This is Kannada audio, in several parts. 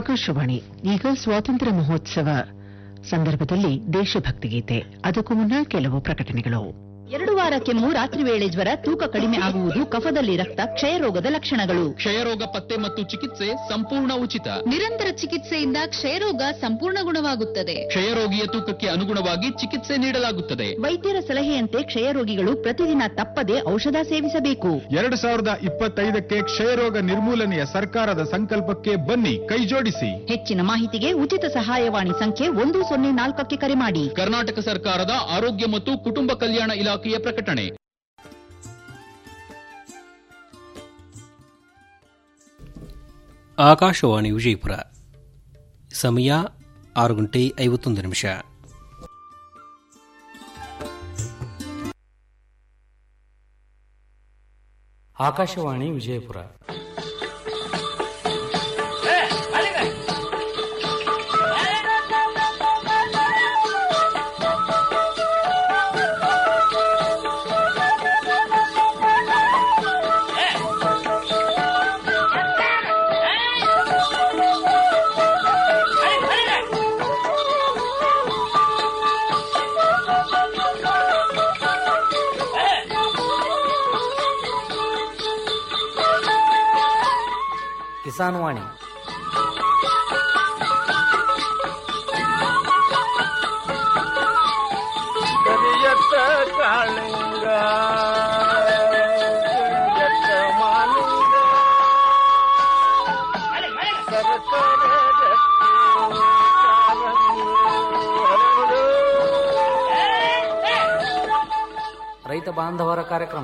ಆಕಾಶವಾಣಿ ಈಗ ಸ್ವಾತಂತ್ರ್ಯ ಮಹೋತ್ಸವ ಸಂದರ್ಭದಲ್ಲಿ ದೇಶಭಕ್ತಿ ಗೀತೆ ಅದಕ್ಕೂ ಮುನ್ನ ಕೆಲವು ಪ್ರಕಟಣೆಗಳು ಎರಡು ವಾರ ಕೆಮ್ಮು ರಾತ್ರಿ ವೇಳೆ ಜ್ವರ ತೂಕ ಕಡಿಮೆ ಆಗುವುದು ಕಫದಲ್ಲಿ ರಕ್ತ ಕ್ಷಯರೋಗದ ಲಕ್ಷಣಗಳು ಕ್ಷಯರೋಗ ಪತ್ತೆ ಮತ್ತು ಚಿಕಿತ್ಸೆ ಸಂಪೂರ್ಣ ಉಚಿತ ನಿರಂತರ ಚಿಕಿತ್ಸೆಯಿಂದ ಕ್ಷಯರೋಗ ಸಂಪೂರ್ಣ ಗುಣವಾಗುತ್ತದೆ ಕ್ಷಯರೋಗಿಯ ತೂಕಕ್ಕೆ ಅನುಗುಣವಾಗಿ ಚಿಕಿತ್ಸೆ ನೀಡಲಾಗುತ್ತದೆ ವೈದ್ಯರ ಸಲಹೆಯಂತೆ ಕ್ಷಯರೋಗಿಗಳು ಪ್ರತಿದಿನ ತಪ್ಪದೆ ಔಷಧ ಸೇವಿಸಬೇಕು ಎರಡು ಸಾವಿರದ ಇಪ್ಪತ್ತೈದಕ್ಕೆ ಕ್ಷಯರೋಗ ನಿರ್ಮೂಲನೆಯ ಸರ್ಕಾರದ ಸಂಕಲ್ಪಕ್ಕೆ ಬನ್ನಿ ಕೈಜೋಡಿಸಿ ಹೆಚ್ಚಿನ ಮಾಹಿತಿಗೆ ಉಚಿತ ಸಹಾಯವಾಣಿ ಸಂಖ್ಯೆ ಒಂದು ಸೊನ್ನೆ ನಾಲ್ಕಕ್ಕೆ ಕರೆ ಮಾಡಿ ಕರ್ನಾಟಕ ಸರ್ಕಾರದ ಆರೋಗ್ಯ ಮತ್ತು ಕುಟುಂಬ ಕಲ್ಯಾಣ ಇಲಾಖೆಯ ಪ್ರಕಟಣೆ ಆಕಾಶವಾಣಿ ವಿಜಯಪುರ ಸಮಯ ಆರು ಗಂಟೆ ಐವತ್ತೊಂದು ನಿಮಿಷ ಆಕಾಶವಾಣಿ ವಿಜಯಪುರ ಕಿಸಾನ್ ವಾಣಿ ಕರಿಯತ್ತ ಕಾಳಿಂಗ ಕರಿಯತ್ತ ಮಾಲಿಂಗ ಸರಸರ ರತ್ನ ಕಾರಂಗಿ ಹರಡು. ರೈತ ಬಾಂಧವರ ಕಾರ್ಯಕ್ರಮ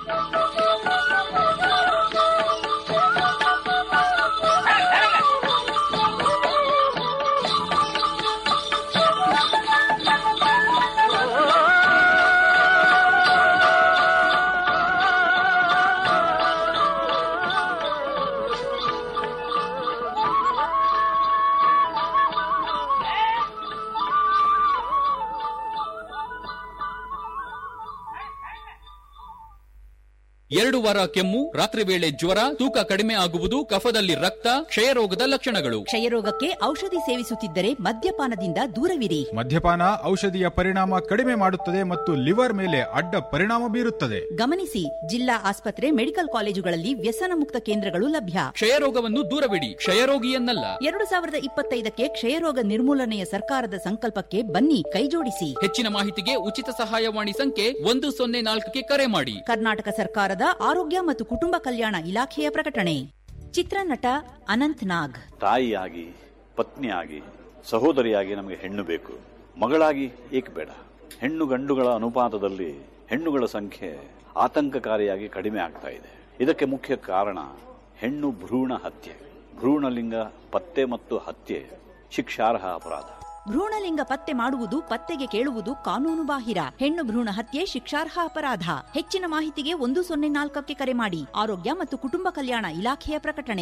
ಎರಡು ವಾರ ಕೆಮ್ಮು ರಾತ್ರಿ ವೇಳೆ ಜ್ವರ ತೂಕ ಕಡಿಮೆ ಆಗುವುದು ಕಫದಲ್ಲಿ ರಕ್ತ ಕ್ಷಯರೋಗದ ಲಕ್ಷಣಗಳು ಕ್ಷಯರೋಗಕ್ಕೆ ಔಷಧಿ ಸೇವಿಸುತ್ತಿದ್ದರೆ ಮದ್ಯಪಾನದಿಂದ ದೂರವಿರಿ ಮದ್ಯಪಾನ ಔಷಧಿಯ ಪರಿಣಾಮ ಕಡಿಮೆ ಮಾಡುತ್ತದೆ ಮತ್ತು ಲಿವರ್ ಮೇಲೆ ಅಡ್ಡ ಪರಿಣಾಮ ಬೀರುತ್ತದೆ ಗಮನಿಸಿ ಜಿಲ್ಲಾ ಆಸ್ಪತ್ರೆ ಮೆಡಿಕಲ್ ಕಾಲೇಜುಗಳಲ್ಲಿ ವ್ಯಸನ ಮುಕ್ತ ಕೇಂದ್ರಗಳು ಲಭ್ಯ ಕ್ಷಯರೋಗವನ್ನು ದೂರವಿಡಿ ಕ್ಷಯರೋಗಿಯನ್ನಲ್ಲ ಎರಡು ಸಾವಿರದ ಇಪ್ಪತ್ತೈದಕ್ಕೆ ಕ್ಷಯರೋಗ ನಿರ್ಮೂಲನೆಯ ಸರ್ಕಾರದ ಸಂಕಲ್ಪಕ್ಕೆ ಬನ್ನಿ ಕೈಜೋಡಿಸಿ ಹೆಚ್ಚಿನ ಮಾಹಿತಿಗೆ ಉಚಿತ ಸಹಾಯವಾಣಿ ಸಂಖ್ಯೆ ಒಂದು ಸೊನ್ನೆ ನಾಲ್ಕಕ್ಕೆ ಕರೆ ಮಾಡಿ ಕರ್ನಾಟಕ ಸರ್ಕಾರದ ಆರೋಗ್ಯ ಮತ್ತು ಕುಟುಂಬ ಕಲ್ಯಾಣ ಇಲಾಖೆಯ ಪ್ರಕಟಣೆ ಚಿತ್ರನಟ ಅನಂತ್ ನಾಗ್ ತಾಯಿಯಾಗಿ ಪತ್ನಿಯಾಗಿ ಸಹೋದರಿಯಾಗಿ ನಮಗೆ ಹೆಣ್ಣು ಬೇಕು ಮಗಳಾಗಿ ಏಕೆ ಬೇಡ ಹೆಣ್ಣು ಗಂಡುಗಳ ಅನುಪಾತದಲ್ಲಿ ಹೆಣ್ಣುಗಳ ಸಂಖ್ಯೆ ಆತಂಕಕಾರಿಯಾಗಿ ಕಡಿಮೆ ಆಗ್ತಾ ಇದೆ ಇದಕ್ಕೆ ಮುಖ್ಯ ಕಾರಣ ಹೆಣ್ಣು ಭ್ರೂಣ ಹತ್ಯೆ ಭ್ರೂಣಲಿಂಗ ಪತ್ತೆ ಮತ್ತು ಹತ್ಯೆ ಶಿಕ್ಷಾರ್ಹ ಅಪರಾಧ ಭ್ರೂಣಲಿಂಗ ಪತ್ತೆ ಮಾಡುವುದು ಪತ್ತೆಗೆ ಕೇಳುವುದು ಕಾನೂನು ಬಾಹಿರ ಹೆಣ್ಣು ಭ್ರೂಣ ಹತ್ಯೆ ಶಿಕ್ಷಾರ್ಹ ಅಪರಾಧ ಹೆಚ್ಚಿನ ಮಾಹಿತಿಗೆ ಒಂದು ಸೊನ್ನೆ ನಾಲ್ಕಕ್ಕೆ ಕರೆ ಮಾಡಿ ಆರೋಗ್ಯ ಮತ್ತು ಕುಟುಂಬ ಕಲ್ಯಾಣ ಇಲಾಖೆಯ ಪ್ರಕಟಣೆ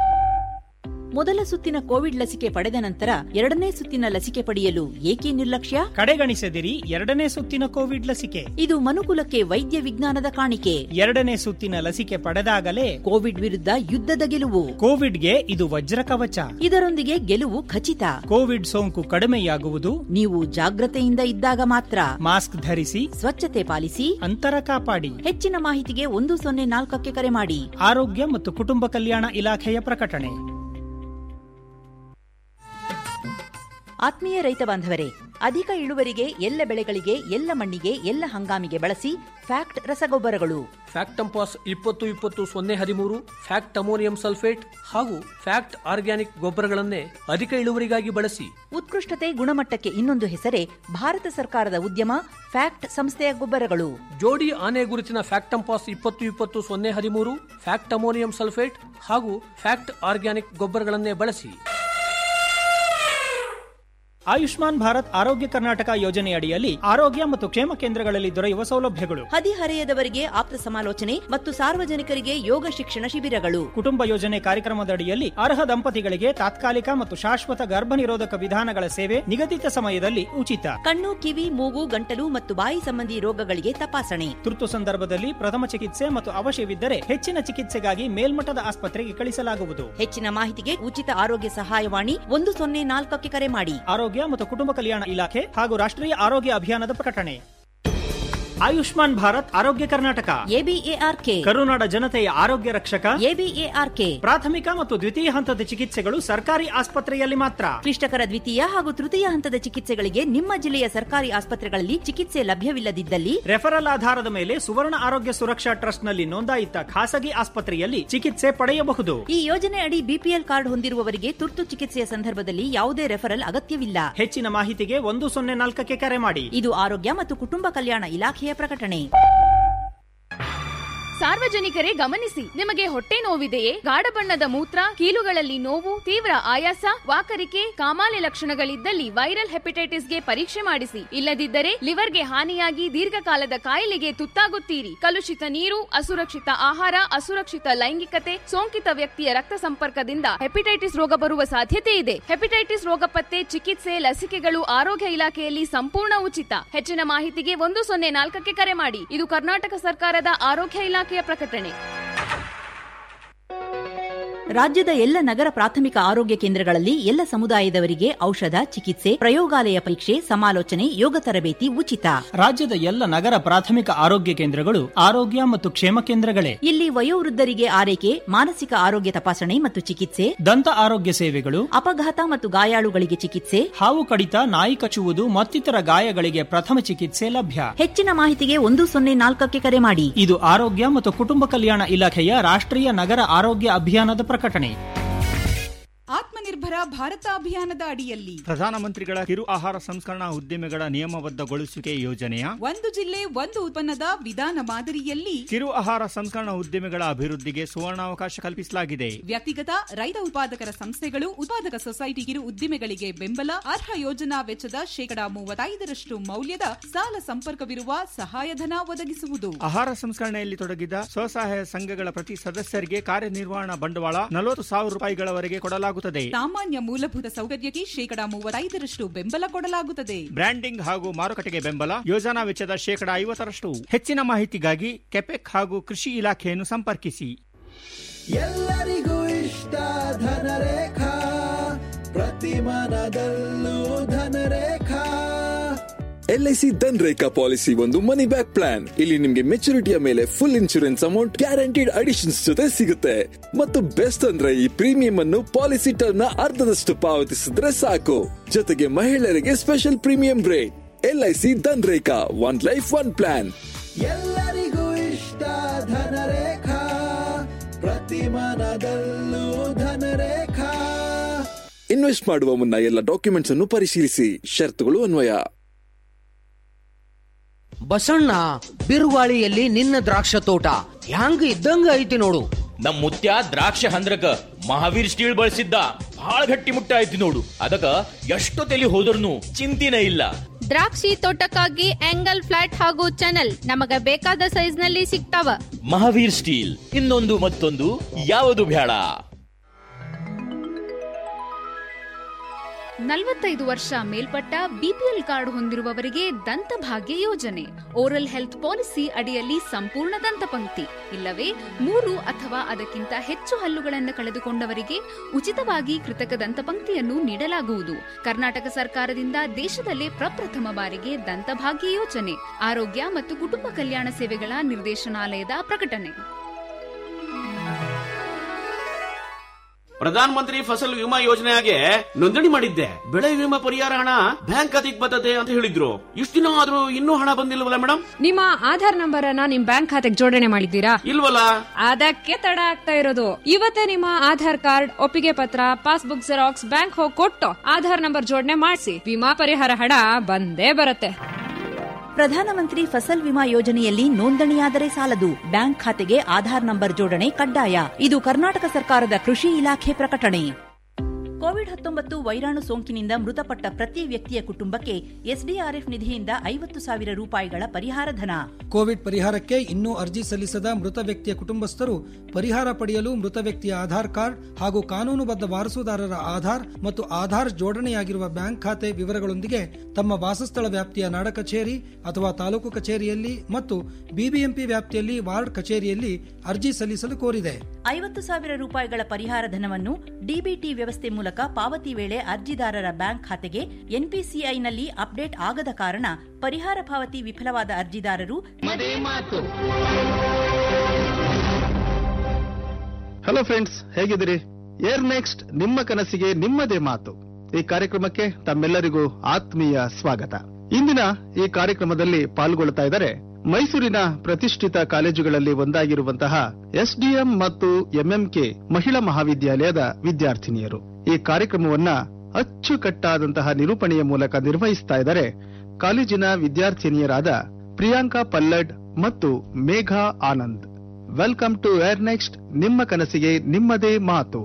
ಮೊದಲ ಸುತ್ತಿನ ಕೋವಿಡ್ ಲಸಿಕೆ ಪಡೆದ ನಂತರ ಎರಡನೇ ಸುತ್ತಿನ ಲಸಿಕೆ ಪಡೆಯಲು ಏಕೆ ನಿರ್ಲಕ್ಷ್ಯ ಕಡೆಗಣಿಸದಿರಿ ಎರಡನೇ ಸುತ್ತಿನ ಕೋವಿಡ್ ಲಸಿಕೆ ಇದು ಮನುಕುಲಕ್ಕೆ ವೈದ್ಯ ವಿಜ್ಞಾನದ ಕಾಣಿಕೆ ಎರಡನೇ ಸುತ್ತಿನ ಲಸಿಕೆ ಪಡೆದಾಗಲೇ ಕೋವಿಡ್ ವಿರುದ್ಧ ಯುದ್ಧದ ಗೆಲುವು ಕೋವಿಡ್ಗೆ ಇದು ವಜ್ರ ಕವಚ ಇದರೊಂದಿಗೆ ಗೆಲುವು ಖಚಿತ ಕೋವಿಡ್ ಸೋಂಕು ಕಡಿಮೆಯಾಗುವುದು ನೀವು ಜಾಗ್ರತೆಯಿಂದ ಇದ್ದಾಗ ಮಾತ್ರ ಮಾಸ್ಕ್ ಧರಿಸಿ ಸ್ವಚ್ಛತೆ ಪಾಲಿಸಿ ಅಂತರ ಕಾಪಾಡಿ ಹೆಚ್ಚಿನ ಮಾಹಿತಿಗೆ ಒಂದು ಸೊನ್ನೆ ನಾಲ್ಕಕ್ಕೆ ಕರೆ ಮಾಡಿ ಆರೋಗ್ಯ ಮತ್ತು ಕುಟುಂಬ ಕಲ್ಯಾಣ ಇಲಾಖೆಯ ಪ್ರಕಟಣೆ ಆತ್ಮೀಯ ರೈತ ಬಾಂಧವರೇ ಅಧಿಕ ಇಳುವರಿಗೆ ಎಲ್ಲ ಬೆಳೆಗಳಿಗೆ ಎಲ್ಲ ಮಣ್ಣಿಗೆ ಎಲ್ಲ ಹಂಗಾಮಿಗೆ ಬಳಸಿ ಫ್ಯಾಕ್ಟ್ ರಸಗೊಬ್ಬರಗಳು ಫ್ಯಾಕ್ಟ್ ಟಂಪಾಸ್ ಇಪ್ಪತ್ತು ಇಪ್ಪತ್ತು ಸೊನ್ನೆ ಹದಿಮೂರು ಫ್ಯಾಕ್ಟ್ ಅಮೋನಿಯಂ ಸಲ್ಫೇಟ್ ಹಾಗೂ ಫ್ಯಾಕ್ಟ್ ಆರ್ಗ್ಯಾನಿಕ್ ಗೊಬ್ಬರಗಳನ್ನೇ ಅಧಿಕ ಇಳುವರಿಗಾಗಿ ಬಳಸಿ ಉತ್ಕೃಷ್ಟತೆ ಗುಣಮಟ್ಟಕ್ಕೆ ಇನ್ನೊಂದು ಹೆಸರೇ ಭಾರತ ಸರ್ಕಾರದ ಉದ್ಯಮ ಫ್ಯಾಕ್ಟ್ ಸಂಸ್ಥೆಯ ಗೊಬ್ಬರಗಳು ಜೋಡಿ ಆನೆ ಗುರುತಿನ ಫ್ಯಾಕ್ಟ್ ಟಂಪಾಸ್ ಇಪ್ಪತ್ತು ಇಪ್ಪತ್ತು ಸೊನ್ನೆ ಹದಿಮೂರು ಫ್ಯಾಕ್ಟ್ ಅಮೋನಿಯಂ ಸಲ್ಫೇಟ್ ಹಾಗೂ ಫ್ಯಾಕ್ಟ್ ಆರ್ಗ್ಯಾನಿಕ್ ಗೊಬ್ಬರಗಳನ್ನೇ ಬಳಸಿ ಆಯುಷ್ಮಾನ್ ಭಾರತ್ ಆರೋಗ್ಯ ಕರ್ನಾಟಕ ಯೋಜನೆಯಡಿಯಲ್ಲಿ ಆರೋಗ್ಯ ಮತ್ತು ಕ್ಷೇಮ ಕೇಂದ್ರಗಳಲ್ಲಿ ದೊರೆಯುವ ಸೌಲಭ್ಯಗಳು ಹದಿಹರೆಯದವರಿಗೆ ಆಪ್ತ ಸಮಾಲೋಚನೆ ಮತ್ತು ಸಾರ್ವಜನಿಕರಿಗೆ ಯೋಗ ಶಿಕ್ಷಣ ಶಿಬಿರಗಳು ಕುಟುಂಬ ಯೋಜನೆ ಕಾರ್ಯಕ್ರಮದಡಿಯಲ್ಲಿ ಅರ್ಹ ದಂಪತಿಗಳಿಗೆ ತಾತ್ಕಾಲಿಕ ಮತ್ತು ಶಾಶ್ವತ ಗರ್ಭ ನಿರೋಧಕ ವಿಧಾನಗಳ ಸೇವೆ ನಿಗದಿತ ಸಮಯದಲ್ಲಿ ಉಚಿತ ಕಣ್ಣು ಕಿವಿ ಮೂಗು ಗಂಟಲು ಮತ್ತು ಬಾಯಿ ಸಂಬಂಧಿ ರೋಗಗಳಿಗೆ ತಪಾಸಣೆ ತುರ್ತು ಸಂದರ್ಭದಲ್ಲಿ ಪ್ರಥಮ ಚಿಕಿತ್ಸೆ ಮತ್ತು ಅವಶ್ಯವಿದ್ದರೆ ಹೆಚ್ಚಿನ ಚಿಕಿತ್ಸೆಗಾಗಿ ಮೇಲ್ಮಟ್ಟದ ಆಸ್ಪತ್ರೆಗೆ ಕಳಿಸಲಾಗುವುದು ಹೆಚ್ಚಿನ ಮಾಹಿತಿಗೆ ಉಚಿತ ಆರೋಗ್ಯ ಸಹಾಯವಾಣಿ ಒಂದು ಸೊನ್ನೆ ನಾಲ್ಕಕ್ಕೆ ಕರೆ ಮಾಡಿ ಆರೋಗ್ಯ ಮತ್ತು ಕುಟುಂಬ ಕಲ್ಯಾಣ ಇಲಾಖೆ ಹಾಗೂ ರಾಷ್ಟ್ರೀಯ ಆರೋಗ್ಯ ಅಭಿಯಾನದ ಪ್ರಕಟಣೆ ಆಯುಷ್ಮಾನ್ ಭಾರತ್ ಆರೋಗ್ಯ ಕರ್ನಾಟಕ ಎಬಿಎಆರ್ಕೆ ಕರುನಾಡ ಜನತೆಯ ಆರೋಗ್ಯ ರಕ್ಷಕ ಎಬಿಎಆರ್ಕೆ ಪ್ರಾಥಮಿಕ ಮತ್ತು ದ್ವಿತೀಯ ಹಂತದ ಚಿಕಿತ್ಸೆಗಳು ಸರ್ಕಾರಿ ಆಸ್ಪತ್ರೆಯಲ್ಲಿ ಮಾತ್ರ ಕ್ಲಿಷ್ಟಕರ ದ್ವಿತೀಯ ಹಾಗೂ ತೃತೀಯ ಹಂತದ ಚಿಕಿತ್ಸೆಗಳಿಗೆ ನಿಮ್ಮ ಜಿಲ್ಲೆಯ ಸರ್ಕಾರಿ ಆಸ್ಪತ್ರೆಗಳಲ್ಲಿ ಚಿಕಿತ್ಸೆ ಲಭ್ಯವಿಲ್ಲದಿದ್ದಲ್ಲಿ ರೆಫರಲ್ ಆಧಾರದ ಮೇಲೆ ಸುವರ್ಣ ಆರೋಗ್ಯ ಸುರಕ್ಷಾ ಟ್ರಸ್ಟ್ನಲ್ಲಿ ನೋಂದಾಯಿತ ಖಾಸಗಿ ಆಸ್ಪತ್ರೆಯಲ್ಲಿ ಚಿಕಿತ್ಸೆ ಪಡೆಯಬಹುದು ಈ ಯೋಜನೆ ಅಡಿ ಬಿಪಿಎಲ್ ಕಾರ್ಡ್ ಹೊಂದಿರುವವರಿಗೆ ತುರ್ತು ಚಿಕಿತ್ಸೆಯ ಸಂದರ್ಭದಲ್ಲಿ ಯಾವುದೇ ರೆಫರಲ್ ಅಗತ್ಯವಿಲ್ಲ ಹೆಚ್ಚಿನ ಮಾಹಿತಿಗೆ ಒಂದು ಸೊನ್ನೆ ನಾಲ್ಕಕ್ಕೆ ಕರೆ ಮಾಡಿ ಇದು ಆರೋಗ್ಯ ಮತ್ತು ಕುಟುಂಬ ಕಲ್ಯಾಣ ಇಲಾಖೆಯ ಪ್ರಕಟಣೆ ಸಾರ್ವಜನಿಕರೇ ಗಮನಿಸಿ ನಿಮಗೆ ಹೊಟ್ಟೆ ನೋವಿದೆಯೇ ಗಾಢ ಬಣ್ಣದ ಮೂತ್ರ ಕೀಲುಗಳಲ್ಲಿ ನೋವು ತೀವ್ರ ಆಯಾಸ ವಾಕರಿಕೆ ಕಾಮಾಲೆ ಲಕ್ಷಣಗಳಿದ್ದಲ್ಲಿ ವೈರಲ್ ಹೆಪಟೈಟಿಸ್ಗೆ ಪರೀಕ್ಷೆ ಮಾಡಿಸಿ ಇಲ್ಲದಿದ್ದರೆ ಲಿವರ್ಗೆ ಹಾನಿಯಾಗಿ ದೀರ್ಘಕಾಲದ ಕಾಯಿಲೆಗೆ ತುತ್ತಾಗುತ್ತೀರಿ ಕಲುಷಿತ ನೀರು ಅಸುರಕ್ಷಿತ ಆಹಾರ ಅಸುರಕ್ಷಿತ ಲೈಂಗಿಕತೆ ಸೋಂಕಿತ ವ್ಯಕ್ತಿಯ ರಕ್ತ ಸಂಪರ್ಕದಿಂದ ಹೆಪಟೈಟಿಸ್ ರೋಗ ಬರುವ ಸಾಧ್ಯತೆ ಇದೆ ಹೆಪಟೈಟಿಸ್ ರೋಗ ಪತ್ತೆ ಚಿಕಿತ್ಸೆ ಲಸಿಕೆಗಳು ಆರೋಗ್ಯ ಇಲಾಖೆಯಲ್ಲಿ ಸಂಪೂರ್ಣ ಉಚಿತ ಹೆಚ್ಚಿನ ಮಾಹಿತಿಗೆ ಒಂದು ಸೊನ್ನೆ ನಾಲ್ಕಕ್ಕೆ ಕರೆ ಮಾಡಿ ಇದು ಕರ್ನಾಟಕ ಸರ್ಕಾರದ ಆರೋಗ್ಯ ಇಲಾಖೆಯ ಪ್ರಕಟಣೆ ರಾಜ್ಯದ ಎಲ್ಲ ನಗರ ಪ್ರಾಥಮಿಕ ಆರೋಗ್ಯ ಕೇಂದ್ರಗಳಲ್ಲಿ ಎಲ್ಲ ಸಮುದಾಯದವರಿಗೆ ಔಷಧ ಚಿಕಿತ್ಸೆ ಪ್ರಯೋಗಾಲಯ ಪರೀಕ್ಷೆ ಸಮಾಲೋಚನೆ ಯೋಗ ತರಬೇತಿ ಉಚಿತ ರಾಜ್ಯದ ಎಲ್ಲ ನಗರ ಪ್ರಾಥಮಿಕ ಆರೋಗ್ಯ ಕೇಂದ್ರಗಳು ಆರೋಗ್ಯ ಮತ್ತು ಕ್ಷೇಮ ಕೇಂದ್ರಗಳೇ ಇಲ್ಲಿ ವಯೋವೃದ್ಧರಿಗೆ ಆರೈಕೆ ಮಾನಸಿಕ ಆರೋಗ್ಯ ತಪಾಸಣೆ ಮತ್ತು ಚಿಕಿತ್ಸೆ ದಂತ ಆರೋಗ್ಯ ಸೇವೆಗಳು ಅಪಘಾತ ಮತ್ತು ಗಾಯಾಳುಗಳಿಗೆ ಚಿಕಿತ್ಸೆ ಹಾವು ಕಡಿತ ನಾಯಿ ಕಚ್ಚುವುದು ಮತ್ತಿತರ ಗಾಯಗಳಿಗೆ ಪ್ರಥಮ ಚಿಕಿತ್ಸೆ ಲಭ್ಯ ಹೆಚ್ಚಿನ ಮಾಹಿತಿಗೆ ಒಂದು ಸೊನ್ನೆ ನಾಲ್ಕಕ್ಕೆ ಕರೆ ಮಾಡಿ ಇದು ಆರೋಗ್ಯ ಮತ್ತು ಕುಟುಂಬ ಕಲ್ಯಾಣ ಇಲಾಖೆಯ ರಾಷ್ಟ್ರೀಯ ನಗರ ಆರೋಗ್ಯ ಅಭಿಯಾನದ ಪ್ರಕಟಣೆ ಆತ್ಮನಿರ್ಭರ ಭಾರತ ಅಭಿಯಾನದ ಅಡಿಯಲ್ಲಿ ಪ್ರಧಾನಮಂತ್ರಿಗಳ ಕಿರು ಆಹಾರ ಸಂಸ್ಕರಣಾ ಉದ್ದಿಮೆಗಳ ನಿಯಮಬದ್ಧಗೊಳಿಸುವಿಕೆ ಯೋಜನೆಯ ಒಂದು ಜಿಲ್ಲೆ ಒಂದು ಉತ್ಪನ್ನದ ವಿಧಾನ ಮಾದರಿಯಲ್ಲಿ ಕಿರು ಆಹಾರ ಸಂಸ್ಕರಣಾ ಉದ್ದಿಮೆಗಳ ಅಭಿವೃದ್ಧಿಗೆ ಸುವರ್ಣಾವಕಾಶ ಕಲ್ಪಿಸಲಾಗಿದೆ ವ್ಯಕ್ತಿಗತ ರೈತ ಉತ್ಪಾದಕರ ಸಂಸ್ಥೆಗಳು ಉತ್ಪಾದಕ ಸೊಸೈಟಿ ಕಿರು ಉದ್ದಿಮೆಗಳಿಗೆ ಬೆಂಬಲ ಅರ್ಹ ಯೋಜನಾ ವೆಚ್ಚದ ಶೇಕಡಾ ಮೂವತ್ತೈದರಷ್ಟು ಮೌಲ್ಯದ ಸಾಲ ಸಂಪರ್ಕವಿರುವ ಸಹಾಯಧನ ಒದಗಿಸುವುದು ಆಹಾರ ಸಂಸ್ಕರಣೆಯಲ್ಲಿ ತೊಡಗಿದ ಸ್ವಸಹಾಯ ಸಂಘಗಳ ಪ್ರತಿ ಸದಸ್ಯರಿಗೆ ಕಾರ್ಯನಿರ್ವಹಣಾ ಬಂಡವಾಳ ನಲವತ್ತು ಸಾವಿರ ರೂಪಾಯಿಗಳವರೆಗೆ ಕೊಡಲಾಗುತ್ತದೆ ಸಾಮಾನ್ಯ ಮೂಲಭೂತ ಸೌಕರ್ಯಕ್ಕೆ ಶೇಕಡಾ ಮೂವತ್ತೈದರಷ್ಟು ಬೆಂಬಲ ಕೊಡಲಾಗುತ್ತದೆ ಬ್ರ್ಯಾಂಡಿಂಗ್ ಹಾಗೂ ಮಾರುಕಟ್ಟೆಗೆ ಬೆಂಬಲ ಯೋಜನಾ ವೆಚ್ಚದ ಶೇಕಡಾ ಐವತ್ತರಷ್ಟು ಹೆಚ್ಚಿನ ಮಾಹಿತಿಗಾಗಿ ಕೆಪೆಕ್ ಹಾಗೂ ಕೃಷಿ ಇಲಾಖೆಯನ್ನು ಸಂಪರ್ಕಿಸಿ ಎಲ್ಲರಿಗೂ ಇಷ್ಟ ಧನರೇಖಾ ಪ್ರತಿ ಮನದಲ್ಲೂ ಧನರೇಖಾ ಎಲ್ಐಸಿ ಧನ್ ರೇಖಾ ಪಾಲಿಸಿ ಒಂದು ಮನಿ ಬ್ಯಾಕ್ ಪ್ಲಾನ್ ಇಲ್ಲಿ ನಿಮ್ಗೆ ಮೆಚುರಿಟಿಯ ಮೇಲೆ full insurance amount guaranteed additions ಜೊತೆ ಸಿಗುತ್ತೆ ಮತ್ತು ಬೆಸ್ಟ್ ಅಂದ್ರೆ ಈ ಪ್ರೀಮಿಯಂ ಅನ್ನು ಪಾಲಿಸಿ ಟರ್ಮ್ ನ ಅರ್ಧದಷ್ಟು ಪಾವತಿಸಿದ್ರೆ ಸಾಕು ಜೊತೆಗೆ ಮಹಿಳೆಯರಿಗೆ special premium rate LIC Dhan Rekha one life one plan ಎಲ್ಲರಿಗೂ ಇಷ್ಟ ಧನರೇಖಾ ಪ್ರತಿ ಮನದಲ್ಲೂ ಧನರೇಖಾ ಇನ್ವೆಸ್ಟ್ ಮಾಡುವ ಮುನ್ನ ಎಲ್ಲ ಡಾಕ್ಯುಮೆಂಟ್ಸ್ ಅನ್ನು ಪರಿಶೀಲಿಸಿ ಷರತ್ತುಗಳು ಅನ್ವಯ ಬಸಣ್ಣ ಬಿರುಗಾಳಿಯಲ್ಲಿ ನಿನ್ನ ದ್ರಾಕ್ಷ ತೋಟ ಹ್ಯಾಂಗ ಇದ್ದಂಗ ಐತಿ ನೋಡು ನಮ್ ಮುತ್ಯ ದ್ರಾಕ್ಷ ಹಂದ್ರಕ ಮಹಾವೀರ್ ಸ್ಟೀಲ್ ಬಳಸಿದ್ದ ಬಹಳ ಗಟ್ಟಿ ಮುಟ್ಟ ಐತಿ ನೋಡು ಅದಕ್ಕ ಎಷ್ಟು ತಲಿ ಹೋದ್ರೂ ಚಿಂತಿನೇ ಇಲ್ಲ ದ್ರಾಕ್ಷಿ ತೋಟಕ್ಕಾಗಿ ಆಂಗಲ್ ಫ್ಲಾಟ್ ಹಾಗೂ ಚಾನಲ್ ನಮಗ ಬೇಕಾದ ಸೈಜ್ ನಲ್ಲಿ ಸಿಗ್ತಾವ ಮಹಾವೀರ್ ಸ್ಟೀಲ್ ಇನ್ನೊಂದು ಮತ್ತೊಂದು ಯಾವುದು ಬೇಡ ನಲವತ್ತೈದು ವರ್ಷ ಮೇಲ್ಪಟ್ಟ ಬಿಪಿಎಲ್ ಕಾರ್ಡ್ ಹೊಂದಿರುವವರಿಗೆ ದಂತಭಾಗ್ಯ ಯೋಜನೆ ಓರಲ್ ಹೆಲ್ತ್ ಪಾಲಿಸಿ ಅಡಿಯಲ್ಲಿ ಸಂಪೂರ್ಣ ದಂತಪಂಕ್ತಿ ಇಲ್ಲವೇ ಮೂರು ಅಥವಾ ಅದಕ್ಕಿಂತ ಹೆಚ್ಚು ಹಲ್ಲುಗಳನ್ನು ಕಳೆದುಕೊಂಡವರಿಗೆ ಉಚಿತವಾಗಿ ಕೃತಕ ದಂತಪಂಕ್ತಿಯನ್ನು ನೀಡಲಾಗುವುದು ಕರ್ನಾಟಕ ಸರ್ಕಾರದಿಂದ ದೇಶದಲ್ಲೇ ಪ್ರಪ್ರಥಮ ಬಾರಿಗೆ ದಂತಭಾಗ್ಯ ಯೋಜನೆ ಆರೋಗ್ಯ ಮತ್ತು ಕುಟುಂಬ ಕಲ್ಯಾಣ ಸೇವೆಗಳ ನಿರ್ದೇಶನಾಲಯದ ಪ್ರಕಟಣೆ ಪ್ರಧಾನ ಮಂತ್ರಿ ಫಸಲ್ ವಿಮಾ ಯೋಜನೆಗೆ ನೋಂದಣಿ ಮಾಡಿದ್ದೆ ಬೆಳೆ ವಿಮಾ ಪರಿಹಾರ ಹಣ ಬ್ಯಾಂಕ್ ಖಾತೆಗೆ ಬರ್ತದೆ ಅಂತ ಹೇಳಿದ್ರು ಇಷ್ಟು ದಿನ ಆದ್ರೂ ಇನ್ನೂ ಹಣ ಬಂದಿಲ್ವಲ್ಲ ಮೇಡಮ್ ನಿಮ್ಮ ಆಧಾರ್ ನಂಬರ್ ಅನ್ನ ನಿಮ್ ಬ್ಯಾಂಕ್ ಖಾತೆಗೆ ಜೋಡಣೆ ಮಾಡಿದ್ದೀರಾ ಇಲ್ವಲ್ಲ ಅದಕ್ಕೆ ತಡ ಆಗ್ತಾ ಇರೋದು ಇವತ್ತೇ ನಿಮ್ಮ ಆಧಾರ್ ಕಾರ್ಡ್ ಒಪ್ಪಿಗೆ ಪತ್ರ ಪಾಸ್ಬುಕ್ ಜೆರಾಕ್ಸ್ ಬ್ಯಾಂಕ್ ಹೋಗಿ ಕೊಟ್ಟು ಆಧಾರ್ ನಂಬರ್ ಜೋಡಣೆ ಮಾಡಿಸಿ ವಿಮಾ ಪರಿಹಾರ ಹಣ ಬಂದೇ ಬರುತ್ತೆ ಪ್ರಧಾನಮಂತ್ರಿ ಫಸಲ್ ವಿಮಾ ಯೋಜನೆಯಲ್ಲಿ ನೋಂದಣಿಯಾದರೆ ಸಾಲದು ಬ್ಯಾಂಕ್ ಖಾತೆಗೆ ಆಧಾರ್ ನಂಬರ್ ಜೋಡಣೆ ಕಡ್ಡಾಯ ಇದು ಕರ್ನಾಟಕ ಸರ್ಕಾರದ ಕೃಷಿ ಇಲಾಖೆ ಪ್ರಕಟಣೆ ಕೋವಿಡ್ ಹತ್ತೊಂಬತ್ತು ವೈರಾಣು ಸೋಂಕಿನಿಂದ ಮೃತಪಟ್ಟ ಪ್ರತಿ ವ್ಯಕ್ತಿಯ ಕುಟುಂಬಕ್ಕೆ ಎಸ್ಡಿಆರ್ಎಫ್ ನಿಧಿಯಿಂದ ಐವತ್ತು ಸಾವಿರ ರೂಪಾಯಿಗಳ ಪರಿಹಾರ ಧನ ಕೋವಿಡ್ ಪರಿಹಾರಕ್ಕೆ ಇನ್ನೂ ಅರ್ಜಿ ಸಲ್ಲಿಸದ ಮೃತ ವ್ಯಕ್ತಿಯ ಕುಟುಂಬಸ್ಥರು ಪರಿಹಾರ ಪಡೆಯಲು ಮೃತ ವ್ಯಕ್ತಿಯ ಆಧಾರ್ ಕಾರ್ಡ್ ಹಾಗೂ ಕಾನೂನುಬದ್ಧ ವಾರಸುದಾರರ ಆಧಾರ್ ಮತ್ತು ಆಧಾರ್ ಜೋಡಣೆಯಾಗಿರುವ ಬ್ಯಾಂಕ್ ಖಾತೆ ವಿವರಗಳೊಂದಿಗೆ ತಮ್ಮ ವಾಸಸ್ಥಳ ವ್ಯಾಪ್ತಿಯ ನಾಡ ಕಚೇರಿ ಅಥವಾ ತಾಲೂಕು ಕಚೇರಿಯಲ್ಲಿ ಮತ್ತು ಬಿಬಿಎಂಪಿ ವ್ಯಾಪ್ತಿಯಲ್ಲಿ ವಾರ್ಡ್ ಕಚೇರಿಯಲ್ಲಿ ಅರ್ಜಿ ಸಲ್ಲಿಸಲು ಕೋರಿದೆ ಐವತ್ತು ಸಾವಿರ ರೂಪಾಯಿಗಳ ಪರಿಹಾರ ಧನವನ್ನು ಡಿಬಿಟಿ ವ್ಯವಸ್ಥೆ ಮೂಲಕ ಪಾವತಿ ವೇಳೆ ಅರ್ಜಿದಾರರ ಬ್ಯಾಂಕ್ ಖಾತೆಗೆ ಎನ್ಪಿಸಿಐನಲ್ಲಿ ಅಪ್ಡೇಟ್ ಆಗದ ಕಾರಣ ಪರಿಹಾರ ಪಾವತಿ ವಿಫಲವಾದ ಅರ್ಜಿದಾರರು ಹಲೋ ಫ್ರೆಂಡ್ಸ್ ಹೇಗಿದ್ದೀರಿ ಏರ್ ನೆಕ್ಸ್ಟ್ ನಿಮ್ಮ ಕನಸಿಗೆ ನಿಮ್ಮದೇ ಮಾತು ಈ ಕಾರ್ಯಕ್ರಮಕ್ಕೆ ತಮ್ಮೆಲ್ಲರಿಗೂ ಆತ್ಮೀಯ ಸ್ವಾಗತ ಇಂದಿನ ಈ ಕಾರ್ಯಕ್ರಮದಲ್ಲಿ ಪಾಲ್ಗೊಳ್ತಾ ಇದ್ದಾರೆ ಮೈಸೂರಿನ ಪ್ರತಿಷ್ಠಿತ ಕಾಲೇಜುಗಳಲ್ಲಿ ಒಂದಾಗಿರುವಂತಹ ಎಸ್ಡಿಎಂ ಮತ್ತು ಎಂಎಂಕೆ ಮಹಿಳಾ ಮಹಾವಿದ್ಯಾಲಯದ ವಿದ್ಯಾರ್ಥಿನಿಯರು ಈ ಕಾರ್ಯಕ್ರಮವನ್ನ ಅಚ್ಚುಕಟ್ಟಾದಂತಹ ನಿರೂಪಣೆಯ ಮೂಲಕ ನಿರ್ವಹಿಸ್ತಾ ಇದ್ದಾರೆ ಕಾಲೇಜಿನ ವಿದ್ಯಾರ್ಥಿನಿಯರಾದ ಪ್ರಿಯಾಂಕಾ ಪಲ್ಲಡ್ ಮತ್ತು Megha Anand welcome to Air Next ನಿಮ್ಮ ಕನಸಿಗೆ ನಿಮ್ಮದೇ ಮಾತು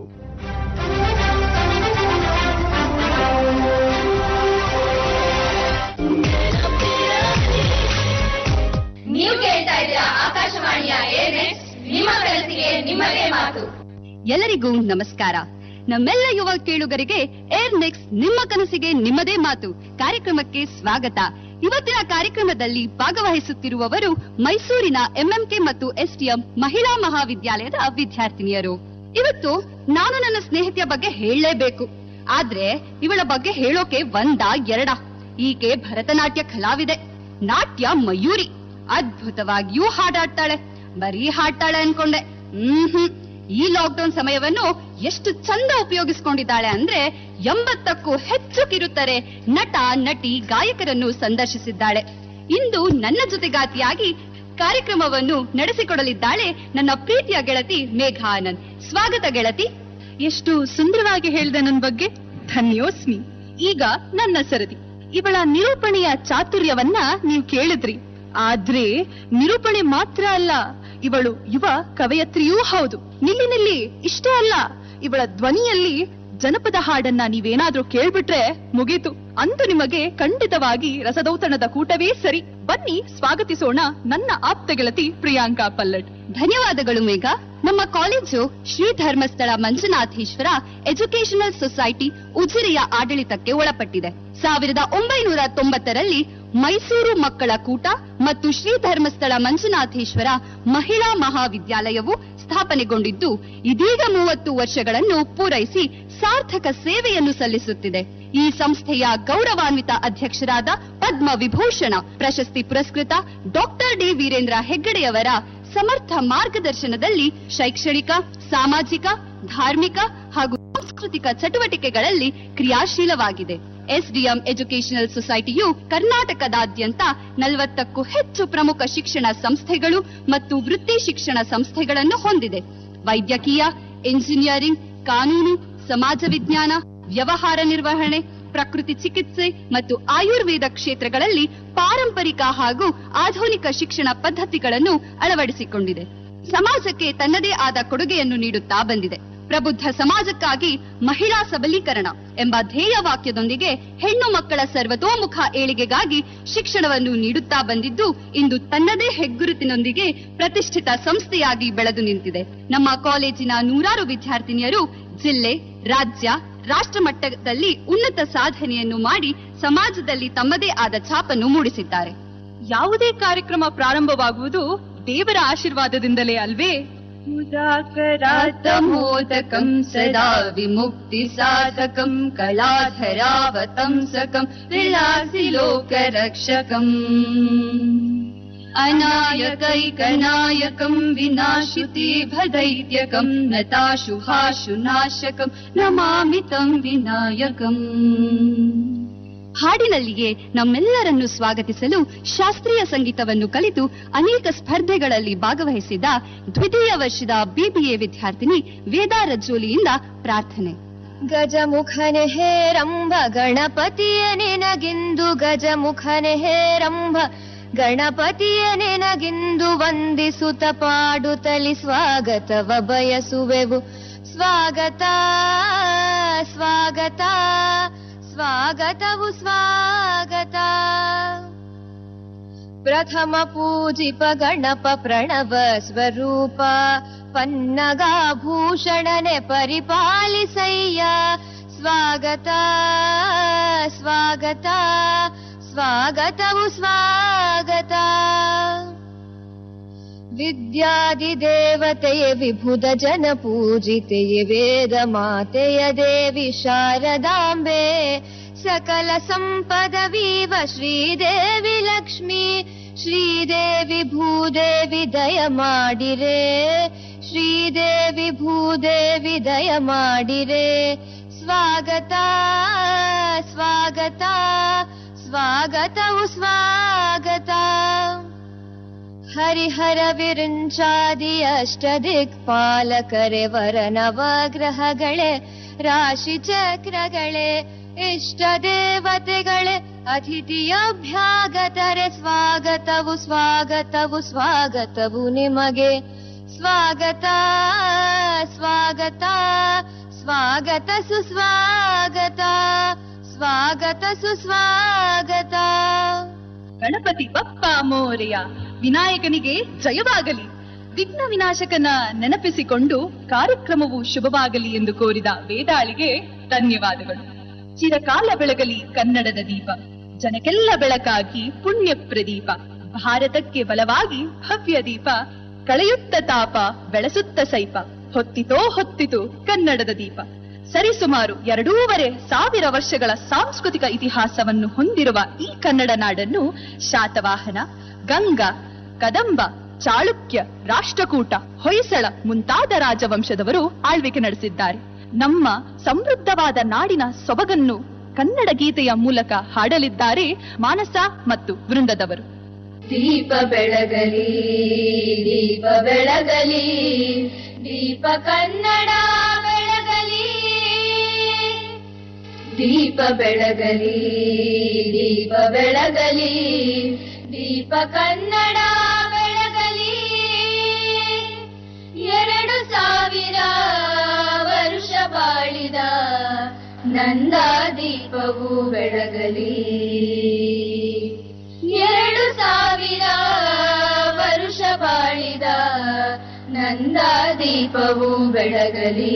ನೀವು ಕೇಳ್ತಾ ಇದ್ದೀರಾ ಆಕಾಶವಾಣಿಯ ಏರ್ ನೆಕ್ಸ್ಟ್ ನಿಮ್ಮ ಕನಸಿಗೆ ನಿಮ್ಮದೇ ಮಾತು ಎಲ್ಲರಿಗೂ ನಮಸ್ಕಾರ ನಮ್ಮೆಲ್ಲ ಯುವ ಕೇಳುಗರಿಗೆ ಏರ್ ನೆಕ್ಸ್ಟ್ ನಿಮ್ಮ ಕನಸಿಗೆ ನಿಮ್ಮದೇ ಮಾತು ಕಾರ್ಯಕ್ರಮಕ್ಕೆ ಸ್ವಾಗತ ಇವತ್ತಿನ ಕಾರ್ಯಕ್ರಮದಲ್ಲಿ ಭಾಗವಹಿಸುತ್ತಿರುವವರು ಮೈಸೂರಿನ ಎಂಎಂಕೆ ಮತ್ತು ಎಸ್ಟಿಎಂ ಮಹಿಳಾ ಮಹಾವಿದ್ಯಾಲಯದ ವಿದ್ಯಾರ್ಥಿನಿಯರು ಇವತ್ತು ನಾನು ನನ್ನ ಸ್ನೇಹಿತೆಯ ಬಗ್ಗೆ ಹೇಳಲೇಬೇಕು ಆದ್ರೆ ಇವಳ ಬಗ್ಗೆ ಹೇಳೋಕೆ ಒಂದ ಎರಡ ಈಕೆ ಭರತನಾಟ್ಯ ಕಲಾವಿದೆ ನಾಟ್ಯ ಮಯೂರಿ ಅದ್ಭುತವಾಗಿಯೂ ಹಾಡಾಡ್ತಾಳೆ ಬರೀ ಹಾಡ್ತಾಳೆ ಅನ್ಕೊಂಡೆ ಹ್ಮ್ ಈ ಲಾಕ್ಡೌನ್ ಸಮಯವನ್ನು ಎಷ್ಟು ಚಂದ ಉಪಯೋಗಿಸಿಕೊಂಡಿದ್ದಾಳೆ ಅಂದ್ರೆ ಎಂಬತ್ತಕ್ಕೂ ಹೆಚ್ಚು ಕಿರುತ್ತಾರೆ ನಟ ನಟಿ ಗಾಯಕರನ್ನು ಸಂದರ್ಶಿಸಿದ್ದಾಳೆ ಇಂದು ನನ್ನ ಜೊತೆಗಾತಿಯಾಗಿ ಕಾರ್ಯಕ್ರಮವನ್ನು ನಡೆಸಿಕೊಡಲಿದ್ದಾಳೆ ನನ್ನ ಪ್ರೀತಿಯ ಗೆಳತಿ ಮೇಘಾ ಆನಂದ್ ಸ್ವಾಗತ ಗೆಳತಿ ಎಷ್ಟು ಸುಂದರವಾಗಿ ಹೇಳಿದೆ ನನ್ನ ಬಗ್ಗೆ ಧನ್ಯೋಸ್ಮಿ ಈಗ ನನ್ನ ಸರದಿ ಇವಳ ನಿರೂಪಣೆಯ ಚಾತುರ್ಯವನ್ನ ನೀವು ಕೇಳಿದ್ರಿ ಆದ್ರೆ ನಿರೂಪಣೆ ಮಾತ್ರ ಅಲ್ಲ ಇವಳು ಯುವ ಕವಯತ್ರಿಯೂ ಹೌದು ನಿಲ್ಲಿ ನಿಲ್ಲಿ ಇಷ್ಟೇ ಅಲ್ಲ ಇವಳ ಧ್ವನಿಯಲ್ಲಿ ಜನಪದ ಹಾಡನ್ನ ನೀವೇನಾದ್ರೂ ಕೇಳ್ಬಿಟ್ರೆ ಮುಗೀತು ಅಂತೂ ನಿಮಗೆ ಖಂಡಿತವಾಗಿ ರಸದೌತಣದ ಕೂಟವೇ ಸರಿ ಬನ್ನಿ ಸ್ವಾಗತಿಸೋಣ ನನ್ನ ಆಪ್ತ ಗೆಳತಿ ಪ್ರಿಯಾಂಕಾ ಪಲ್ಲಟ್ ಧನ್ಯವಾದಗಳು ಮೇಘ ನಮ್ಮ college Shri Dharmasthala Manjunatheshwara educational society ಉಜಿರೆಯ ಆಡಳಿತಕ್ಕೆ ಒಳಪಟ್ಟಿದೆ ಸಾವಿರದ ಒಂಬೈನೂರ ತೊಂಬತ್ತರಲ್ಲಿ ಮೈಸೂರು ಮಕ್ಕಳ ಕೂಟ ಮತ್ತು ಶ್ರೀ ಧರ್ಮಸ್ಥಳ ಮಂಜುನಾಥೇಶ್ವರ ಮಹಿಳಾ ಮಹಾವಿದ್ಯಾಲಯವು ಸ್ಥಾಪನೆಗೊಂಡಿದ್ದು ಇದೀಗ ಮೂವತ್ತು ವರ್ಷಗಳನ್ನು ಪೂರೈಸಿ ಸಾರ್ಥಕ ಸೇವೆಯನ್ನು ಸಲ್ಲಿಸುತ್ತಿದೆ ಈ ಸಂಸ್ಥೆಯ ಗೌರವಾನ್ವಿತ ಅಧ್ಯಕ್ಷರಾದ ಪದ್ಮ ವಿಭೂಷಣ ಪ್ರಶಸ್ತಿ ಪುರಸ್ಕೃತ ಡಾಕ್ಟರ್ ಡಿ ವೀರೇಂದ್ರ ಹೆಗ್ಗಡೆಯವರ ಸಮರ್ಥ ಮಾರ್ಗದರ್ಶನದಲ್ಲಿ ಶೈಕ್ಷಣಿಕ ಸಾಮಾಜಿಕ ಧಾರ್ಮಿಕ ಹಾಗೂ ಸಾಂಸ್ಕೃತಿಕ ಚಟುವಟಿಕೆಗಳಲ್ಲಿ ಕ್ರಿಯಾಶೀಲವಾಗಿದೆ ಎಸ್ಡಿಎಂ ಎಜುಕೇಶನಲ್ ಸೊಸೈಟಿಯು ಕರ್ನಾಟಕದಾದ್ಯಂತ ನಲವತ್ತಕ್ಕೂ ಹೆಚ್ಚು ಪ್ರಮುಖ ಶಿಕ್ಷಣ ಸಂಸ್ಥೆಗಳು ಮತ್ತು ವೃತ್ತಿ ಶಿಕ್ಷಣ ಸಂಸ್ಥೆಗಳನ್ನು ಹೊಂದಿದೆ ವೈದ್ಯಕೀಯ ಇಂಜಿನಿಯರಿಂಗ್ ಕಾನೂನು ಸಮಾಜ ವಿಜ್ಞಾನ ವ್ಯವಹಾರ ನಿರ್ವಹಣೆ ಪ್ರಕೃತಿ ಚಿಕಿತ್ಸೆ ಮತ್ತು ಆಯುರ್ವೇದ ಕ್ಷೇತ್ರಗಳಲ್ಲಿ ಪಾರಂಪರಿಕ ಹಾಗೂ ಆಧುನಿಕ ಶಿಕ್ಷಣ ಪದ್ಧತಿಗಳನ್ನು ಅಳವಡಿಸಿಕೊಂಡಿದೆ ಸಮಾಜಕ್ಕೆ ತನ್ನದೇ ಆದ ಕೊಡುಗೆಯನ್ನು ನೀಡುತ್ತಾ ಬಂದಿದೆ ಪ್ರಬುದ್ಧ ಸಮಾಜಕ್ಕಾಗಿ ಮಹಿಳಾ ಸಬಲೀಕರಣ ಎಂಬ ಧ್ಯೇಯ ವಾಕ್ಯದೊಂದಿಗೆ ಹೆಣ್ಣು ಮಕ್ಕಳ ಸರ್ವತೋಮುಖ ಏಳಿಗೆಗಾಗಿ ಶಿಕ್ಷಣವನ್ನು ನೀಡುತ್ತಾ ಬಂದಿದ್ದು ಇಂದು ತನ್ನದೇ ಹೆಗ್ಗುರುತಿನೊಂದಿಗೆ ಪ್ರತಿಷ್ಠಿತ ಸಂಸ್ಥೆಯಾಗಿ ಬೆಳೆದು ನಿಂತಿದೆ ನಮ್ಮ ಕಾಲೇಜಿನ ನೂರಾರು ವಿದ್ಯಾರ್ಥಿನಿಯರು ಜಿಲ್ಲೆ ರಾಜ್ಯ ರಾಷ್ಟ್ರ ಮಟ್ಟದಲ್ಲಿ ಉನ್ನತ ಸಾಧನೆಯನ್ನು ಮಾಡಿ ಸಮಾಜದಲ್ಲಿ ತಮ್ಮದೇ ಆದ ಛಾಪನ್ನು ಮೂಡಿಸಿದ್ದಾರೆ ಯಾವುದೇ ಕಾರ್ಯಕ್ರಮ ಪ್ರಾರಂಭವಾಗುವುದು ದೇವರ ಆಶೀರ್ವಾದದಿಂದಲೇ ಅಲ್ವೇ ಮುದಾಕರಾತಮೋದಕಂ ಸದಾ ವಿಮುಕ್ತಿ ಸಾಧಕಂ ಕಲಾಧರಾವತಂಸಕಂ ವಿಲಾಸಿ ಲೋಕರಕ್ಷಕಂ ಅನಾಯಕೈಕನಾಯಕಂ ವಿನಾಶುತಿ ಭದೈತ್ಯಕಂ ನತಾಶುಹಾಶು ನಾಶಕಂ ನಮಾಮಿ ತಂ ವಿನಾಯಕಂ ಹಾಡಿನಲ್ಲಿಯೇ ನಮ್ಮೆಲ್ಲರನ್ನು ಸ್ವಾಗತಿಸಲು ಶಾಸ್ತ್ರೀಯ ಸಂಗೀತವನ್ನು ಕಲಿತು ಅನೇಕ ಸ್ಪರ್ಧೆಗಳಲ್ಲಿ ಭಾಗವಹಿಸಿದ ದ್ವಿತೀಯ ವರ್ಷದ ಬಿಬಿಎ ವಿದ್ಯಾರ್ಥಿನಿ ವೇದಾ ರಜ್ಜೋಲಿಯಿಂದ ಪ್ರಾರ್ಥನೆ ಗಜಮುಖನೆ ಹೇರಂಭ ಗಣಪತಿಯ ನಿನಗಿಂದು ಗಜಮುಖನೆ ಹೇರಂಭ ಗಣಪತಿಯ ನೆನಗಿಂದು ವಂದಿಸುತ್ತ ಪಾಡುತ್ತಲಿ ಸ್ವಾಗತವ ಬಯಸುವೆವು ಸ್ವಾಗತ ಸ್ವಾಗತ ಸ್ವಾಗತವು ಸ್ವಾಗತ ಪ್ರಥಮ ಪೂಜಿಪ ಗಣಪ ಪ್ರಣವ ಸ್ವರೂಪ ಪನ್ನಗಾಭೂಷಣನೆ ಪರಿಪಾಲಿಸಯ್ಯ ಸ್ವಾಗತ ಸ್ವಾಗತ ಸ್ವಾಗತವು ಸ್ವಾಗತ ವಿದ್ಯಾದಿದೇವತೆಯ ವಿಭುಧ ಜನ ಪೂಜಿತೆಯ ವೇದ ಮಾತೆಯ ದೇವಿ ಶಾರದಾಂಬೆ ಸಕಲ ಸಂಪದವೀವ ಶ್ರೀದೇವಿ ಲಕ್ಷ್ಮಿ ಶ್ರೀದೇವಿ ಭೂದೇವಿ ದಯ ಮಾಡಿರೆ ಶ್ರೀದೇವಿ ಭೂದೇವಿ ದಯ ಮಾಡಿರೆ ಸ್ವಾಗತ ಸ್ವಾಗತ ಸ್ವಾಗತವು ಸ್ವಾಗತ ಹರಿಹರ ವಿರಿಂಚಾದಿ ಅಷ್ಟ ದಿಕ್ಪಾಲಕರೆ ವರ ನವಗ್ರಹಗಳೇ ರಾಶಿ ಚಕ್ರಗಳೇ ಇಷ್ಟ ದೇವತೆಗಳೇ ಅತಿಥಿಯಭ್ಯಾಗತರೆ ಸ್ವಾಗತವು ಸ್ವಾಗತವು ಸ್ವಾಗತವು ನಿಮಗೆ ಸ್ವಾಗತ ಸ್ವಾಗತ ಸ್ವಾಗತ ಸುಸ್ವಾಗತ ಸ್ವಾಗತ ಸುಸ್ವಾಗತ ಗಣಪತಿ ಬಪ್ಪ ಮೋರೆಯ ವಿನಾಯಕನಿಗೆ ಜಯವಾಗಲಿ ವಿಘ್ನ ವಿನಾಶಕನ ನೆನಪಿಸಿಕೊಂಡು ಕಾರ್ಯಕ್ರಮವು ಶುಭವಾಗಲಿ ಎಂದು ಕೋರಿದ ವೇದಾಳಿಗೆ ಧನ್ಯವಾದಗಳು ಚಿರಕಾಲ ಬೆಳಗಲಿ ಕನ್ನಡದ ದೀಪ ಜನಕ್ಕೆಲ್ಲ ಬೆಳಕಾಗಿ ಪುಣ್ಯ ಪ್ರದೀಪ ಭಾರತಕ್ಕೆ ಬಲವಾಗಿ ಭವ್ಯ ದೀಪ ಕಳೆಯುತ್ತ ತಾಪ ಬೆಳೆಸುತ್ತ ಸೈಪ ಹೊತ್ತಿತೋ ಹೊತ್ತಿತು ಕನ್ನಡದ ದೀಪ ಸರಿಸುಮಾರು ಎರಡೂವರೆ ಸಾವಿರ ವರ್ಷಗಳ ಸಾಂಸ್ಕೃತಿಕ ಇತಿಹಾಸವನ್ನು ಹೊಂದಿರುವ ಈ ಕನ್ನಡ ನಾಡನ್ನು ಶಾತವಾಹನ ಗಂಗಾ ಕದಂಬ ಚಾಳುಕ್ಯ ರಾಷ್ಟ್ರಕೂಟ ಹೊಯ್ಸಳ ಮುಂತಾದ ರಾಜವಂಶದವರು ಆಳ್ವಿಕೆ ನಡೆಸಿದ್ದಾರೆ ನಮ್ಮ ಸಮೃದ್ಧವಾದ ನಾಡಿನ ಸೊಬಗನ್ನು ಕನ್ನಡ ಗೀತೆಯ ಮೂಲಕ ಹಾಡಲಿದ್ದಾರೆ ಮಾನಸ ಮತ್ತು ವೃಂದದವರು ದೀಪ ಬೆಳಗಲಿ ದೀಪ ಬೆಳಗಲಿ ದೀಪ ಕನ್ನಡ ಬೆಳಗಲಿ ದೀಪ ಬೆಳಗಲಿ ದೀಪ ಬೆಳಗಲಿ ದೀಪ ಕನ್ನಡ ಬೆಳಗಲಿ ಎರಡು ಸಾವಿರ ವರುಷ ಬಾಳಿದ ನಂದ ದೀಪವು ಬೆಳಗಲಿ ಎರಡು ಸಾವಿರ ವರುಷ ಬಾಳಿದ ನಂದ ದೀಪವು ಬೆಳಗಲಿ